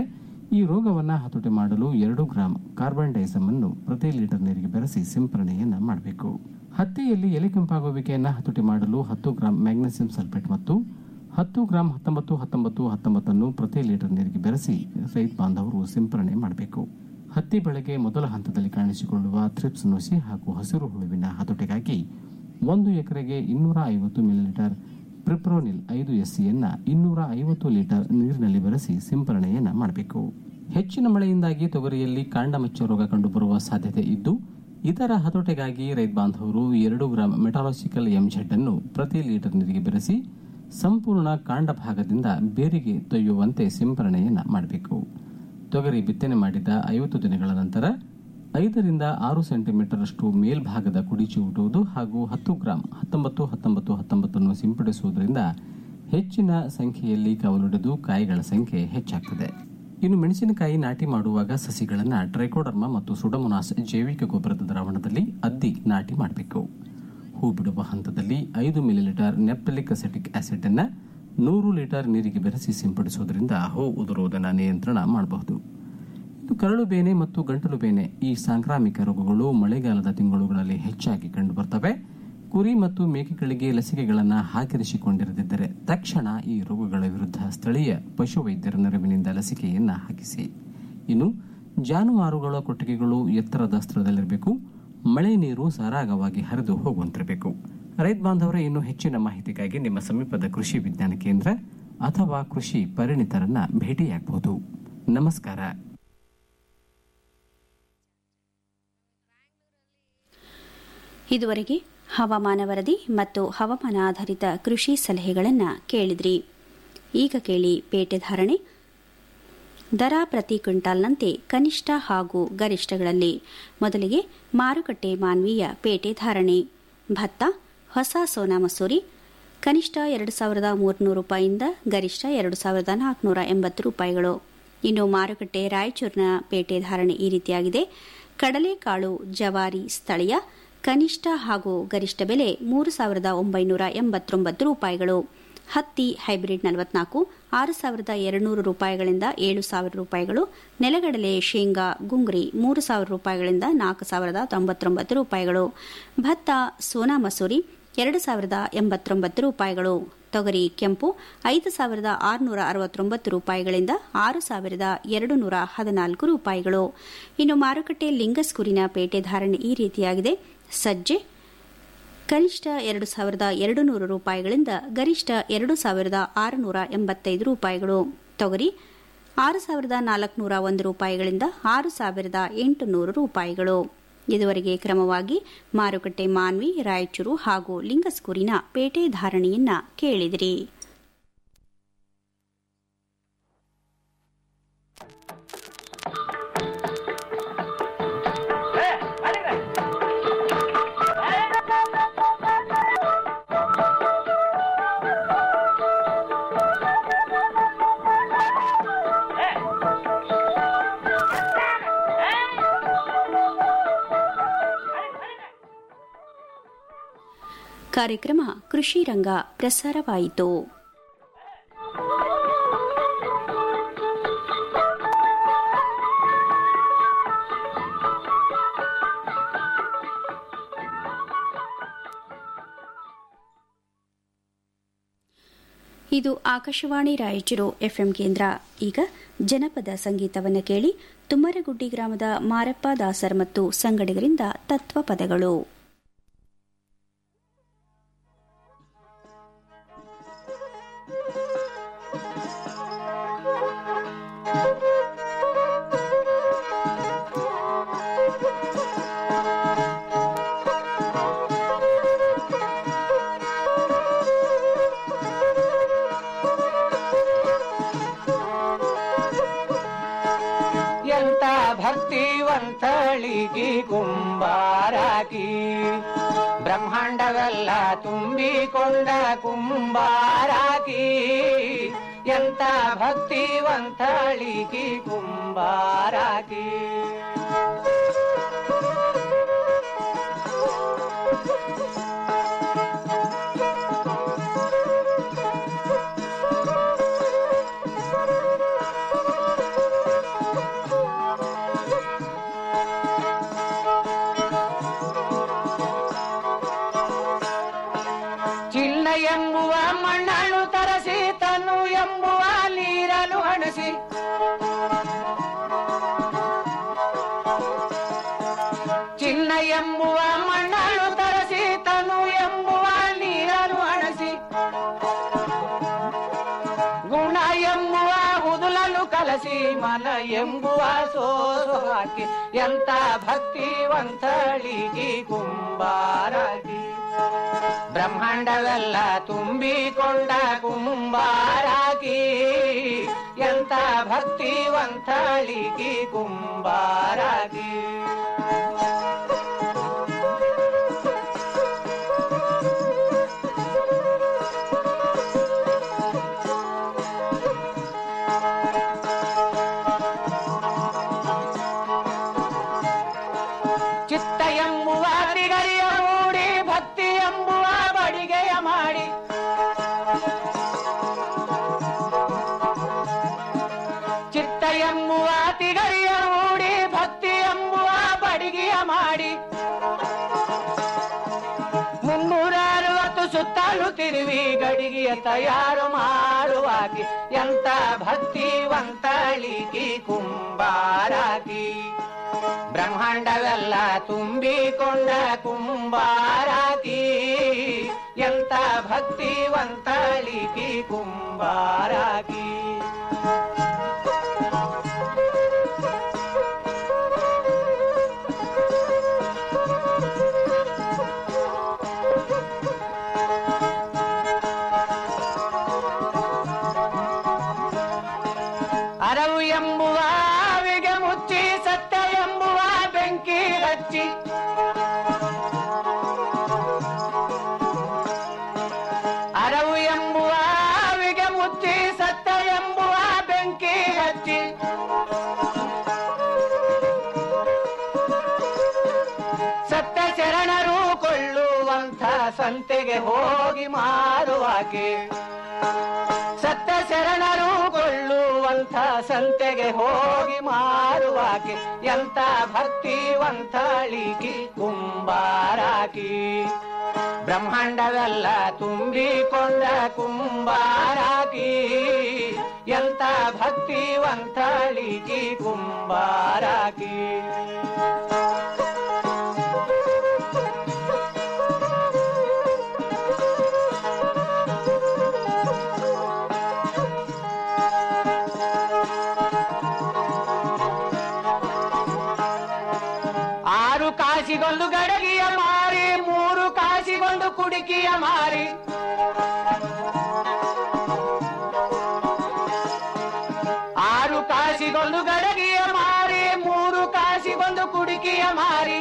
ಈ ರೋಗವನ್ನು ಹತೋಟಿ ಮಾಡಲು ಎರಡು ಗ್ರಾಂ ಕಾರ್ಬನ್ ಡೈಸಮ್ ಅನ್ನು ಪ್ರತಿ ಲೀಟರ್ ನೀರಿಗೆ ಬೆರೆಸಿ ಸಿಂಪರಣೆಯನ್ನ ಮಾಡಬೇಕು ಹತ್ತಿಯಲ್ಲಿ ಎಲೆ ಕೆಂಪಾಗುವಿಕೆಯನ್ನು ಹತೋಟಿ ಮಾಡಲು ಹತ್ತು ಗ್ರಾಂ ಮ್ಯಾಗ್ನೆಸಿಯಂ ಸಲ್ಫೇಟ್ ಮತ್ತು ಹತ್ತು ಗ್ರಾಂ ಹತ್ತೊಂಬತ್ತು ಹತ್ತೊಂಬತ್ತು ಹತ್ತೊಂಬತ್ತನ್ನು ಪ್ರತಿ ಲೀಟರ್ ನೀರಿಗೆ ಬೆರೆಸಿ ರೈತ ಬಾಂಧವರು ಸಿಂಪರಣೆ ಮಾಡಬೇಕು ಹತ್ತಿ ಬೆಳೆಗೆ ಮೊದಲ ಹಂತದಲ್ಲಿ ಕಾಣಿಸಿಕೊಳ್ಳುವ ಥ್ರಿಪ್ಸ್ ನುಸಿ ಹಾಗೂ ಹಸಿರು ಹುಳುವಿನ ಹತೋಟಿಗಾಗಿ ಒಂದು ಎಕರೆಗೆ ಇನ್ನೂರ ಐವತ್ತು ಮಿಲಿಲೀಟರ್ ಪ್ರಿಪ್ರೋನಿಲ್ ಐದು ಎಸ್ಸಿಯನ್ನ ಇನ್ನೂರ ಐವತ್ತು ಲೀಟರ್ ನೀರಿನಲ್ಲಿ ಬೆರೆಸಿ ಸಿಂಪರಣೆಯನ್ನ ಮಾಡಬೇಕು ಹೆಚ್ಚಿನ ಮಳೆಯಿಂದಾಗಿ ತೊಗರಿಯಲ್ಲಿ ಕಾಂಡಮಚ್ಚ ರೋಗ ಕಂಡುಬರುವ ಸಾಧ್ಯತೆ ಇದ್ದು ಇದರ ಹತೋಟಿಗಾಗಿ ರೈತ ಬಾಂಧವರು ಎರಡು ಗ್ರಾಂ ಮೆಟಾಲಜಿಕಲ್ ಎಂಜೆಡ್ ಅನ್ನು ಪ್ರತಿ ಲೀಟರ್ ನೀರಿಗೆ ಬೆರೆಸಿ ಸಂಪೂರ್ಣ ಕಾಂಡ ಭಾಗದಿಂದ ಬೇರಿಗೆ ತೊಯ್ಯುವಂತೆ ಸಿಂಪರಣೆಯನ್ನ ಮಾಡಬೇಕು ತೊಗರಿ ಬಿತ್ತನೆ ಮಾಡಿದ ಐವತ್ತು ದಿನಗಳ ನಂತರ ಐದರಿಂದ ಆರು ಸೆಂಟಿಮೀಟರ್ ಅಷ್ಟು ಮೇಲ್ಭಾಗದ ಕುಡಿ ಚಿವುಟುವುದು ಹಾಗೂ ಹತ್ತು ಗ್ರಾಂ ಹತ್ತೊಂಬತ್ತು ಹತ್ತೊಂಬತ್ತು ಹತ್ತೊಂಬತ್ತನ್ನು ಸಿಂಪಡಿಸುವುದರಿಂದ ಹೆಚ್ಚಿನ ಸಂಖ್ಯೆಯಲ್ಲಿ ಕವಲೊಡೆದು ಕಾಯಿಗಳ ಸಂಖ್ಯೆ ಹೆಚ್ಚಾಗ್ತದೆ ಇನ್ನು ಮೆಣಸಿನಕಾಯಿ ನಾಟಿ ಮಾಡುವಾಗ ಸಸಿಗಳನ್ನು ಟ್ರೈಕೋಡರ್ಮ ಮತ್ತು ಸುಡಮುನಾಸ್ ಜೈವಿಕ ಗೊಬ್ಬರದ ದ್ರಾವಣದಲ್ಲಿ ಅದ್ದಿ ನಾಟಿ ಮಾಡಬೇಕು ಹೂ ಬಿಡುವ ಹಂತದಲ್ಲಿ ಐದು ಮಿಲಿಲೀಟರ್ ನೆಪ್ಟಲಿಕ್ ಅಸೆಟಿಕ್ ಆಸಿಡ್ ಅನ್ನ ನೂರು ಲೀಟರ್ ನೀರಿಗೆ ಬೆರೆಸಿ ಸಿಂಪಡಿಸುವುದರಿಂದ ಹೂ ಉದುರುವುದನ್ನು ನಿಯಂತ್ರಣ ಮಾಡಬಹುದು ಇದು ಕರಳು ಬೇನೆ ಮತ್ತು ಗಂಟಲು ಬೇನೆ ಈ ಸಾಂಕ್ರಾಮಿಕ ರೋಗಗಳು ಮಳೆಗಾಲದ ತಿಂಗಳುಗಳಲ್ಲಿ ಹೆಚ್ಚಾಗಿ ಕಂಡುಬರ್ತವೆ ಕುರಿ ಮತ್ತು ಮೇಕೆಗಳಿಗೆ ಲಸಿಕೆಗಳನ್ನು ಹಾಕಿರಿಸಿಕೊಂಡಿರದಿದ್ದರೆ ತಕ್ಷಣ ಈ ರೋಗಗಳ ವಿರುದ್ಧ ಸ್ಥಳೀಯ ಪಶುವೈದ್ಯರ ನೆರವಿನಿಂದ ಲಸಿಕೆಯನ್ನ ಹಾಕಿಸಿ ಇನ್ನು ಜಾನುವಾರುಗಳ ಕೊಟ್ಟಿಗೆಗಳು ಎತ್ತರದ ಸ್ಥಳದಲ್ಲಿರಬೇಕು ಮಳೆ ನೀರು ಸರಾಗವಾಗಿ ಹರಿದು ಹೋಗುವಂತಿರಬೇಕು ರೈತ ಬಾಂಧವರೇ ಇನ್ನು ಹೆಚ್ಚಿನ ಮಾಹಿತಿಗಾಗಿ ನಿಮ್ಮ ಸಮೀಪದ ಕೃಷಿ ವಿಜ್ಞಾನ ಕೇಂದ್ರ ಅಥವಾ ಕೃಷಿ ಪರಿಣಿತರನ್ನ ಭೇಟಿಯಾಗಬಹುದು ನಮಸ್ಕಾರ ಇದುವರೆಗೆ ಹವಾಮಾನ ವರದಿ ಮತ್ತು ಹವಾಮಾನ ಆಧಾರಿತ ಕೃಷಿ ಸಲಹೆಗಳನ್ನು ಕೇಳಿದ್ರಿ ಈಗ ಕೇಳಿ ಪೇಟೆ ಧಾರಣೆ ದರ ಪ್ರತಿ ಕ್ವಿಂಟಾಲ್ನಂತೆ ಕನಿಷ್ಠ ಹಾಗೂ ಗರಿಷ್ಠಗಳಲ್ಲಿ ಮೊದಲಿಗೆ ಮಾರುಕಟ್ಟೆ ಮಾನ್ವೀಯ ಪೇಟೆ ಧಾರಣೆ ಭತ್ತ ಹೊಸ ಸೋನಾ ಮಸೂರಿ ಕನಿಷ್ಠ ಎರಡು ಸಾವಿರದ ಮೂರುನೂರು ರೂಪಾಯಿಯಿಂದ ಗರಿಷ್ಠ ಎರಡು ಸಾವಿರದ ನಾಲ್ಕುನೂರ ಎಂಬತ್ತು ರೂಪಾಯಿಗಳು ಇನ್ನು ಮಾರುಕಟ್ಟೆ ರಾಯಚೂರಿನ ಪೇಟೆ ಧಾರಣೆ ಈ ರೀತಿಯಾಗಿದೆ ಕಡಲೆಕಾಳು ಜವಾರಿ ಸ್ಥಳೀಯ ಕನಿಷ್ಠ ಹಾಗೂ ಗರಿಷ್ಠ ಬೆಲೆ ಮೂರು ಸಾವಿರದ ಒಂಬೈನೂರ ಎಂಬತ್ತೊಂಬತ್ತು ರೂಪಾಯಿಗಳು ಹತ್ತಿ ಹೈಬ್ರಿಡ್ ನಲವತ್ನಾಲ್ಕು ಆರು ಸಾವಿರದ ಎರಡುನೂರು ರೂಪಾಯಿಗಳಿಂದ ಏಳು ಸಾವಿರ ರೂಪಾಯಿಗಳು ನೆಲಗಡಲೆ ಶೇಂಗಾ ಗುಂಗ್ರಿ ಮೂರು ಸಾವಿರ ರೂಪಾಯಿಗಳಿಂದ ನಾಲ್ಕು ಸಾವಿರದ ತೊಂಬತ್ತೊಂಬತ್ತು ರೂಪಾಯಿಗಳು ಭತ್ತ ಸೋನಾ ಮಸೂರಿ ಎರಡು ಸಾವಿರದ ಎಂಬತ್ತೊಂಬತ್ತು ರೂಪಾಯಿಗಳು ತೊಗರಿ ಕೆಂಪು ಐದು ಸಾವಿರದ ಆರುನೂರ ಅರವತ್ತೊಂಬತ್ತು ರೂಪಾಯಿಗಳಿಂದ ಆರು ಸಾವಿರದ ಎರಡು ನೂರ ಹದಿನಾಲ್ಕು ರೂಪಾಯಿಗಳು ಇನ್ನು ಮಾರುಕಟ್ಟೆ ಲಿಂಗಸ್ಕೂರಿನ ಪೇಟೆ ಧಾರಣೆ ಈ ರೀತಿಯಾಗಿದೆ ಸಜ್ಜೆ ಕನಿಷ್ಠ ಎರಡು ಸಾವಿರದ ಎರಡು ನೂರು ರೂಪಾಯಿಗಳಿಂದ ಗರಿಷ್ಠ ಎರಡು ಸಾವಿರದ ಆರುನೂರ ಎಂಬತ್ತೈದು ರೂಪಾಯಿಗಳು ತೊಗರಿ ಆರು ಸಾವಿರದ ನಾಲ್ಕುನೂರ ಒಂದು ರೂಪಾಯಿಗಳಿಂದ ಆರು ಸಾವಿರದ ಎಂಟುನೂರು ರೂಪಾಯಿಗಳು ಇದುವರೆಗೆ ಕ್ರಮವಾಗಿ ಮಾರುಕಟ್ಟೆ ಮಾನ್ವಿ ರಾಯಚೂರು ಹಾಗೂ ಲಿಂಗಸ್ಕೂರಿನ ಪೇಟೆ ಧಾರಣೆಯನ್ನ ಕೇಳಿದಿರಿ ಕಾರ್ಯಕ್ರಮ ಕೃಷಿ ರಂಗ ಪ್ರಸಾರವಾಯಿತು ಇದು ಆಕಾಶವಾಣಿ ರಾಯಚೂರು ಎಫ್ಎಂ ಕೇಂದ್ರ ಈಗ ಜನಪದ ಸಂಗೀತವನ್ನು ಕೇಳಿ ತುಮ್ಮರಗುಡ್ಡಿ ಗ್ರಾಮದ ಮಾರಪ್ಪ ದಾಸರ್ ಮತ್ತು ಸಂಗಡಿಗರಿಂದ ತತ್ವ ಪದಗಳು ಎಂತ ಭಕ್ತಿವಂತಳಿಗಿ ಕುಂಬಾರಾಕಿ ಬ್ರಹ್ಮಾಂಡವೆಲ್ಲ ತುಂಬಿಕೊಂಡ ಕುಂಬಾರಾಕಿ ಎಂತ ಭಕ್ತಿವಂತಳಿಗಿ ಕುಂಬಾರಾಕಿ ಎಂಬುವ ಮಣ್ಣನ್ನು ತರಸಿ ತನು ಎಂಬುವ ನೀರನ್ನು ಹಣಸಿ ಚಿನ್ನ ಎಂಬುವ ಮಣ್ಣನ್ನು ತರಸಿ ತನು ಎಂಬುವ ನೀರನ್ನು ಹಣಸಿ ಗುಣ ಎಂಬುವ ಹುದುಲನ್ನು ಕಲಸಿ ಮನ ಎಂಬುವ ಸೋಸು ಹಾಕಿ ಎಂತ ಭಕ್ತಿವಂತಳಿಗಿ ಕುಂಬಾರಾಗಿ ಬ್ರಹ್ಮಾಂಡವೆಲ್ಲ ತುಂಬಿಕೊಂಡ ಕುಂಬಾರಾಗಿ ಎಂತ ಭಕ್ತಿವಂತಳಿಗಿ ಕುಂಬಾರಾಗಿ ಚಿತ್ತ ಎಂಬುವ ತಿಗರಿಯ ಮೂಡಿ ಭಕ್ತಿ ಎಂಬುವ ಬಡಿಗೆಯ ಮಾಡಿ ಚಿತ್ತ ಎಂಬುವ ತಿಗರಿಯ ಮೂಡಿ ಭಕ್ತಿ ಎಂಬುವ ಬಡಿಗೆಯ ಮಾಡಿ ಮುನ್ನೂರ ಅರವತ್ತು ಸುತ್ತಲೂ ತಿರುವಿ ಗಡಿಗೆಯ ತಯಾರು ಮಾಡುವಾಗಿ ಎಂತ ಭಕ್ತಿವಂತಳಿಗಿ ಕುಂಬಾರಾಗಿ ಬ್ರಹ್ಮಾಂಡವೆಲ್ಲ ತುಂಬಿಕೊಂಡ ಕುಂಬಾರಾಗಿ ಎಂತ ಭಕ್ತಿವಂತಳಿಗಿ ಕುಂಬಾರಾಗಿ ಅರವು ಎಂಬುವ ಆವಿಗೆ ಮುಚ್ಚಿ ಸತ್ಯ ಎಂಬುವ ಬೆಂಕಿ ಹಚ್ಚಿ ಅರವು ಎಂಬುವ ಆವಿಗೆ ಮುಚ್ಚಿ ಸತ್ಯ ಎಂಬುವ ಬೆಂಕಿ ಹಚ್ಚಿ ಸತ್ಯ ಶರಣರು ಕೊಳ್ಳುವಂಥ ಸಂತೆಗೆ ಹೋಗಿ ಮಾರುವಾಕೆ ಸತ್ಯ ಶರಣರು ಕೊಳ್ಳುವಂಥ ಸಂತೆಗೆ ಹೋಗಿ ಮಾರುವಾಕೆ ಎಂತ ಭಕ್ತಿವಂತಳಿಗಿ ಕುಂಬಾರಾಕಿ ಬ್ರಹ್ಮಾಂಡವೆಲ್ಲ ತುಂಬಿಕೊಂಡ ಕುಂಬಾರಾಕಿ ಎಂತ ಭಕ್ತಿವಂತಳಿಗಿ ಕುಂಬಾರಾಕಿ ಆರು ಕಾಸಿಗೊಂದು ಗಡಗಿಯ ಮಾರಿ ಮೂರು ಕಾಸಿಗೊಂದು ಕುಡಿಕಿಯ ಮಾರಿ ಆರು ಕಾಸಿಗೊಂದು ಗಡಗಿಯ ಮಾರಿ ಮೂರು ಕಾಸಿಗೊಂದು ಕುಡಿಕಿಯ ಮಾರಿ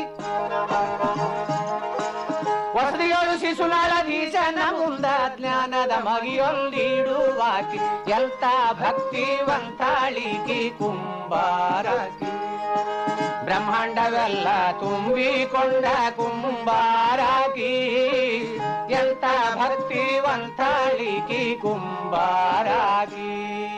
ವಸದಿಯೊಳು ಶಿಶುನಾಳ ದೀಶನ ಮುಂದ ಜ್ಞಾನದ ಮಗಿಯೊಂದಿಡುವಾಕಿ ಎಂತ ಭಕ್ತಿವಂತಾಳಿಗಿ ಕುಂಬಾರಕಿ ಬ್ರಹ್ಮಾಂಡವೆಲ್ಲ ತುಂಬಿಕೊಂಡ ಕುಂಬಾರಾಗಿ ಎಂತ ಭಕ್ತಿವಂತಾಳಿಗಿ ಕುಂಬಾರಾಗಿ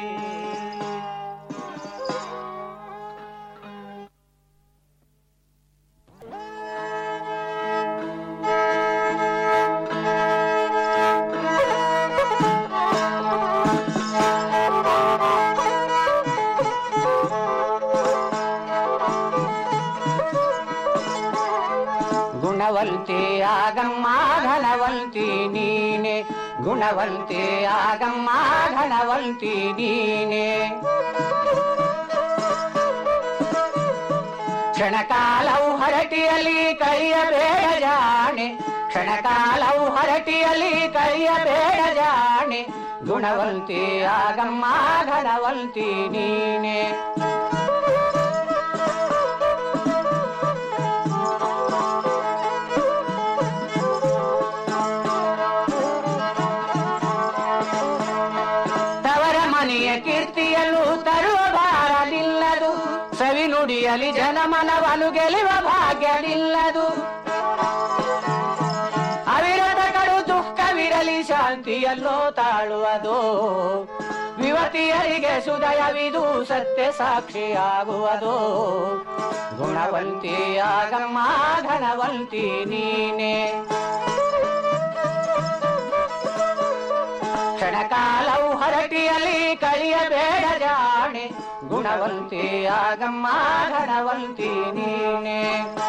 ಗುಣವಂತಿ ಆಗಮ್ಮ ಘನವಂತಿ ನೀನೆ ಗುಣವಂತಿ ಆಗಮ್ಮ ಘನವಂತಿ ನೀನೆ ಕ್ಷಣಕಾಲವು ಹರಟಿಯಲ್ಲಿ ಕೈಯ ಬೇಡ ಜಾಣೆ ಕ್ಷಣಕಾಲವು ಹರಟಿಯಲ್ಲಿ ಕೈಯ ಬೇಡ ಜಾಣೆ ಗುಣವಂತಿ ಆಗಮ್ಮ ಘನವಂತಿ ನೀನೆ ತವರ ಮನೆಯ ಕೀರ್ತಿಯಲ್ಲೂ ತರುವ ಬಾರಲಿಲ್ಲದು ಸವಿ ನುಡಿಯಲಿ ಜನಮನವನು ಗೆಲುವ ಭಾಗ್ಯವಿಲ್ಲದು ಅವಿರತ ಕಡು ದುಃಖವಿರಲಿ ಶಾಂತಿಯಲ್ಲೋ ತಾಳುವುದು ಯುವತಿಯರಿಗೆ ಸುದಯವಿದು ಸತ್ಯ ಸಾಕ್ಷಿಯಾಗುವುದು ಗುಣವಂತಿ ಆಗಮ್ಮ ಘನವಂತಿ ನೀನೆ ಕ್ಷಣಕಾಲವು ಹರಟಿಯಲಿ ಕಳಿಯಬೇಡ ಜಾಣೆ ಗುಣವಂತಿ ಆಗಮ್ಮ ಧನವಂತಿ ನೀನೆ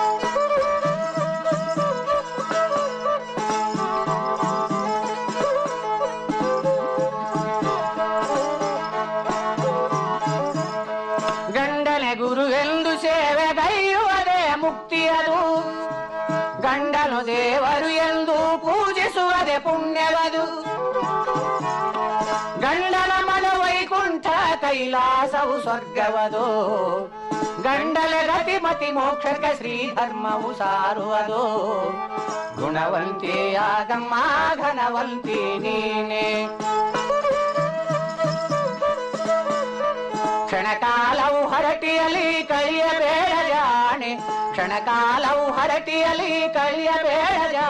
ಗಂಡನೆ ಗುರು ಎಂದು ಸೇವೆ ಗೈಯುವುದೇ ಮುಕ್ತಿಯದು ಗಂಡನು ದೇವರು ಎಂದು ಪೂಜಿಸುವುದೇ ಪುಣ್ಯವದು ಗಂಡನ ಮನ ವೈಕುಂಠ ಕೈಲಾಸವು ಸ್ವರ್ಗವದು ಗಂಡಲೆ ಗತಿ ಮತಿ ಮೋಕ್ಷಕ್ಕೆ ಶ್ರೀ ಧರ್ಮವು ಸಾರುವುದು ಗುಣವಂತಿಯಾಗಮ್ಮ ಘನವಂತಿ ನೀನೆ ಕ್ಷಣಕಾಲವು ಹರಟಿಯಲಿ ಕಳಿಯಬೇಡ ಜಾಣೆ ಕ್ಷಣಕಾಲವು ಹರಟಿಯಲಿ ಕಳಿಯಬೇಡ ಜಾಣೆ